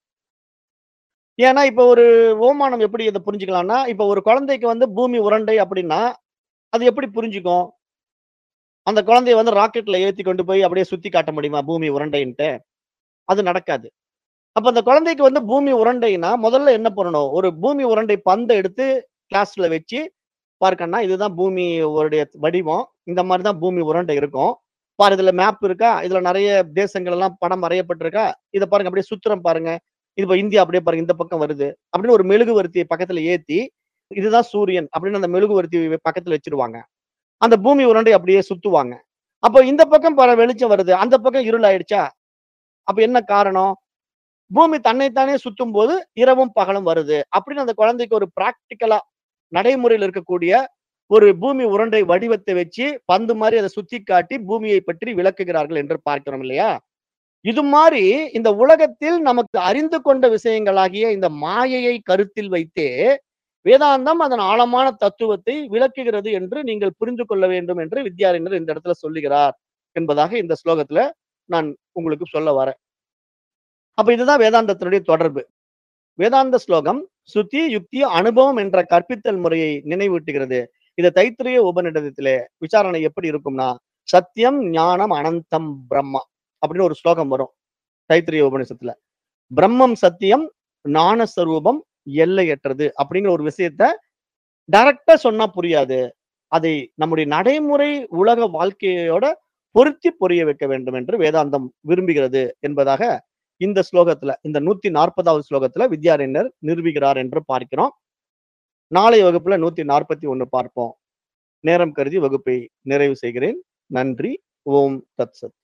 ஏன்னா இப்ப ஒரு ஓமானம் எப்படி இதை புரிஞ்சுக்கலாம்னா இப்ப ஒரு குழந்தைக்கு வந்து பூமி உருண்டை அப்படின்னா அது எப்படி புரிஞ்சுக்கும் அந்த குழந்தைய வந்து ராக்கெட்ல ஏத்தி கொண்டு போய் அப்படியே சுத்தி காட்ட முடியுமா பூமி உருண்டைன்ட்டு அது நடக்காது அப்ப அந்த குழந்தைக்கு வந்து பூமி உருண்டைனா முதல்ல என்ன பண்ணணும் ஒரு பூமி உருண்டை பந்தை எடுத்து கிளாஸ்ல வச்சு பார்க்கணும்னா இதுதான் பூமி உடைய வடிவம் இந்த மாதிரி தான் பூமி உருண்டை இருக்கும் பாரு இதுல மேப் இருக்கா இதுல நிறைய தேசங்கள் எல்லாம் படம் வரையப்பட்டிருக்கா இதை பாருங்க அப்படியே சுத்துறம் பாருங்க இது இப்போ இந்தியா அப்படியே பாருங்க இந்த பக்கம் வருது அப்படின்னு ஒரு மெழுகுவர்த்தியை பக்கத்துல ஏத்தி இதுதான் சூரியன் அப்படின்னு அந்த மெழுகுவர்த்தி பக்கத்துல வச்சிருவாங்க அந்த பூமி உருண்டை அப்படியே சுத்துவாங்க அப்போ இந்த பக்கம் பல வெளிச்சம் வருது அந்த பக்கம் இருள் ஆயிடுச்சா அப்ப என்ன காரணம் பூமி தன்னைத்தானே சுத்தும் போது இரவும் பகலும் வருது அப்படின்னு அந்த குழந்தைக்கு ஒரு பிராக்டிக்கலா நடைமுறையில் இருக்கக்கூடிய ஒரு பூமி உருண்டை வடிவத்தை வச்சு பந்து மாதிரி அதை சுத்தி காட்டி பூமியை பற்றி விளக்குகிறார்கள் என்று பார்க்கிறோம் இல்லையா இது மாதிரி இந்த உலகத்தில் நமக்கு அறிந்து கொண்ட விஷயங்களாகிய இந்த மாயையை கருத்தில் வைத்தே வேதாந்தம் அதன் ஆழமான தத்துவத்தை விளக்குகிறது என்று நீங்கள் புரிந்து கொள்ள வேண்டும் என்று வித்யாரண்யர் இந்த இடத்துல சொல்லுகிறார் என்பதாக இந்த ஸ்லோகத்துல நான் உங்களுக்கு சொல்ல வரேன் அப்ப இதுதான் வேதாந்தத்தினுடைய தொடர்பு வேதாந்த ஸ்லோகம் சுத்தி யுக்தி அனுபவம் என்ற கற்பித்தல் முறையை நினைவூட்டுகிறது இந்த தைத்திரிய உபநிடதத்திலே விசாரணை எப்படி இருக்கும்னா சத்தியம் ஞானம் அனந்தம் பிரம்மா அப்படின்னு ஒரு ஸ்லோகம் வரும் தைத்திரிய உபநிஷத்துல பிரம்மம் சத்தியம் ஞானஸ்வரூபம் எல்லையற்றது அப்படிங்கிற ஒரு விஷயத்த டைரக்டா சொன்னா புரியாது அதை நம்முடைய நடைமுறை உலக வாழ்க்கையோட பொருத்தி புரிய வைக்க வேண்டும் என்று வேதாந்தம் விரும்புகிறது என்பதாக இந்த ஸ்லோகத்துல இந்த நூத்தி நாற்பதாவது ஸ்லோகத்துல வித்யாரண்யர் நிரூபிக்கிறார் என்று பார்க்கிறோம் நாளைய வகுப்புல நூத்தி நாற்பத்தி ஒண்ணு பார்ப்போம் நேரம் கருதி வகுப்பை நிறைவு செய்கிறேன் நன்றி ஓம் தத் சத்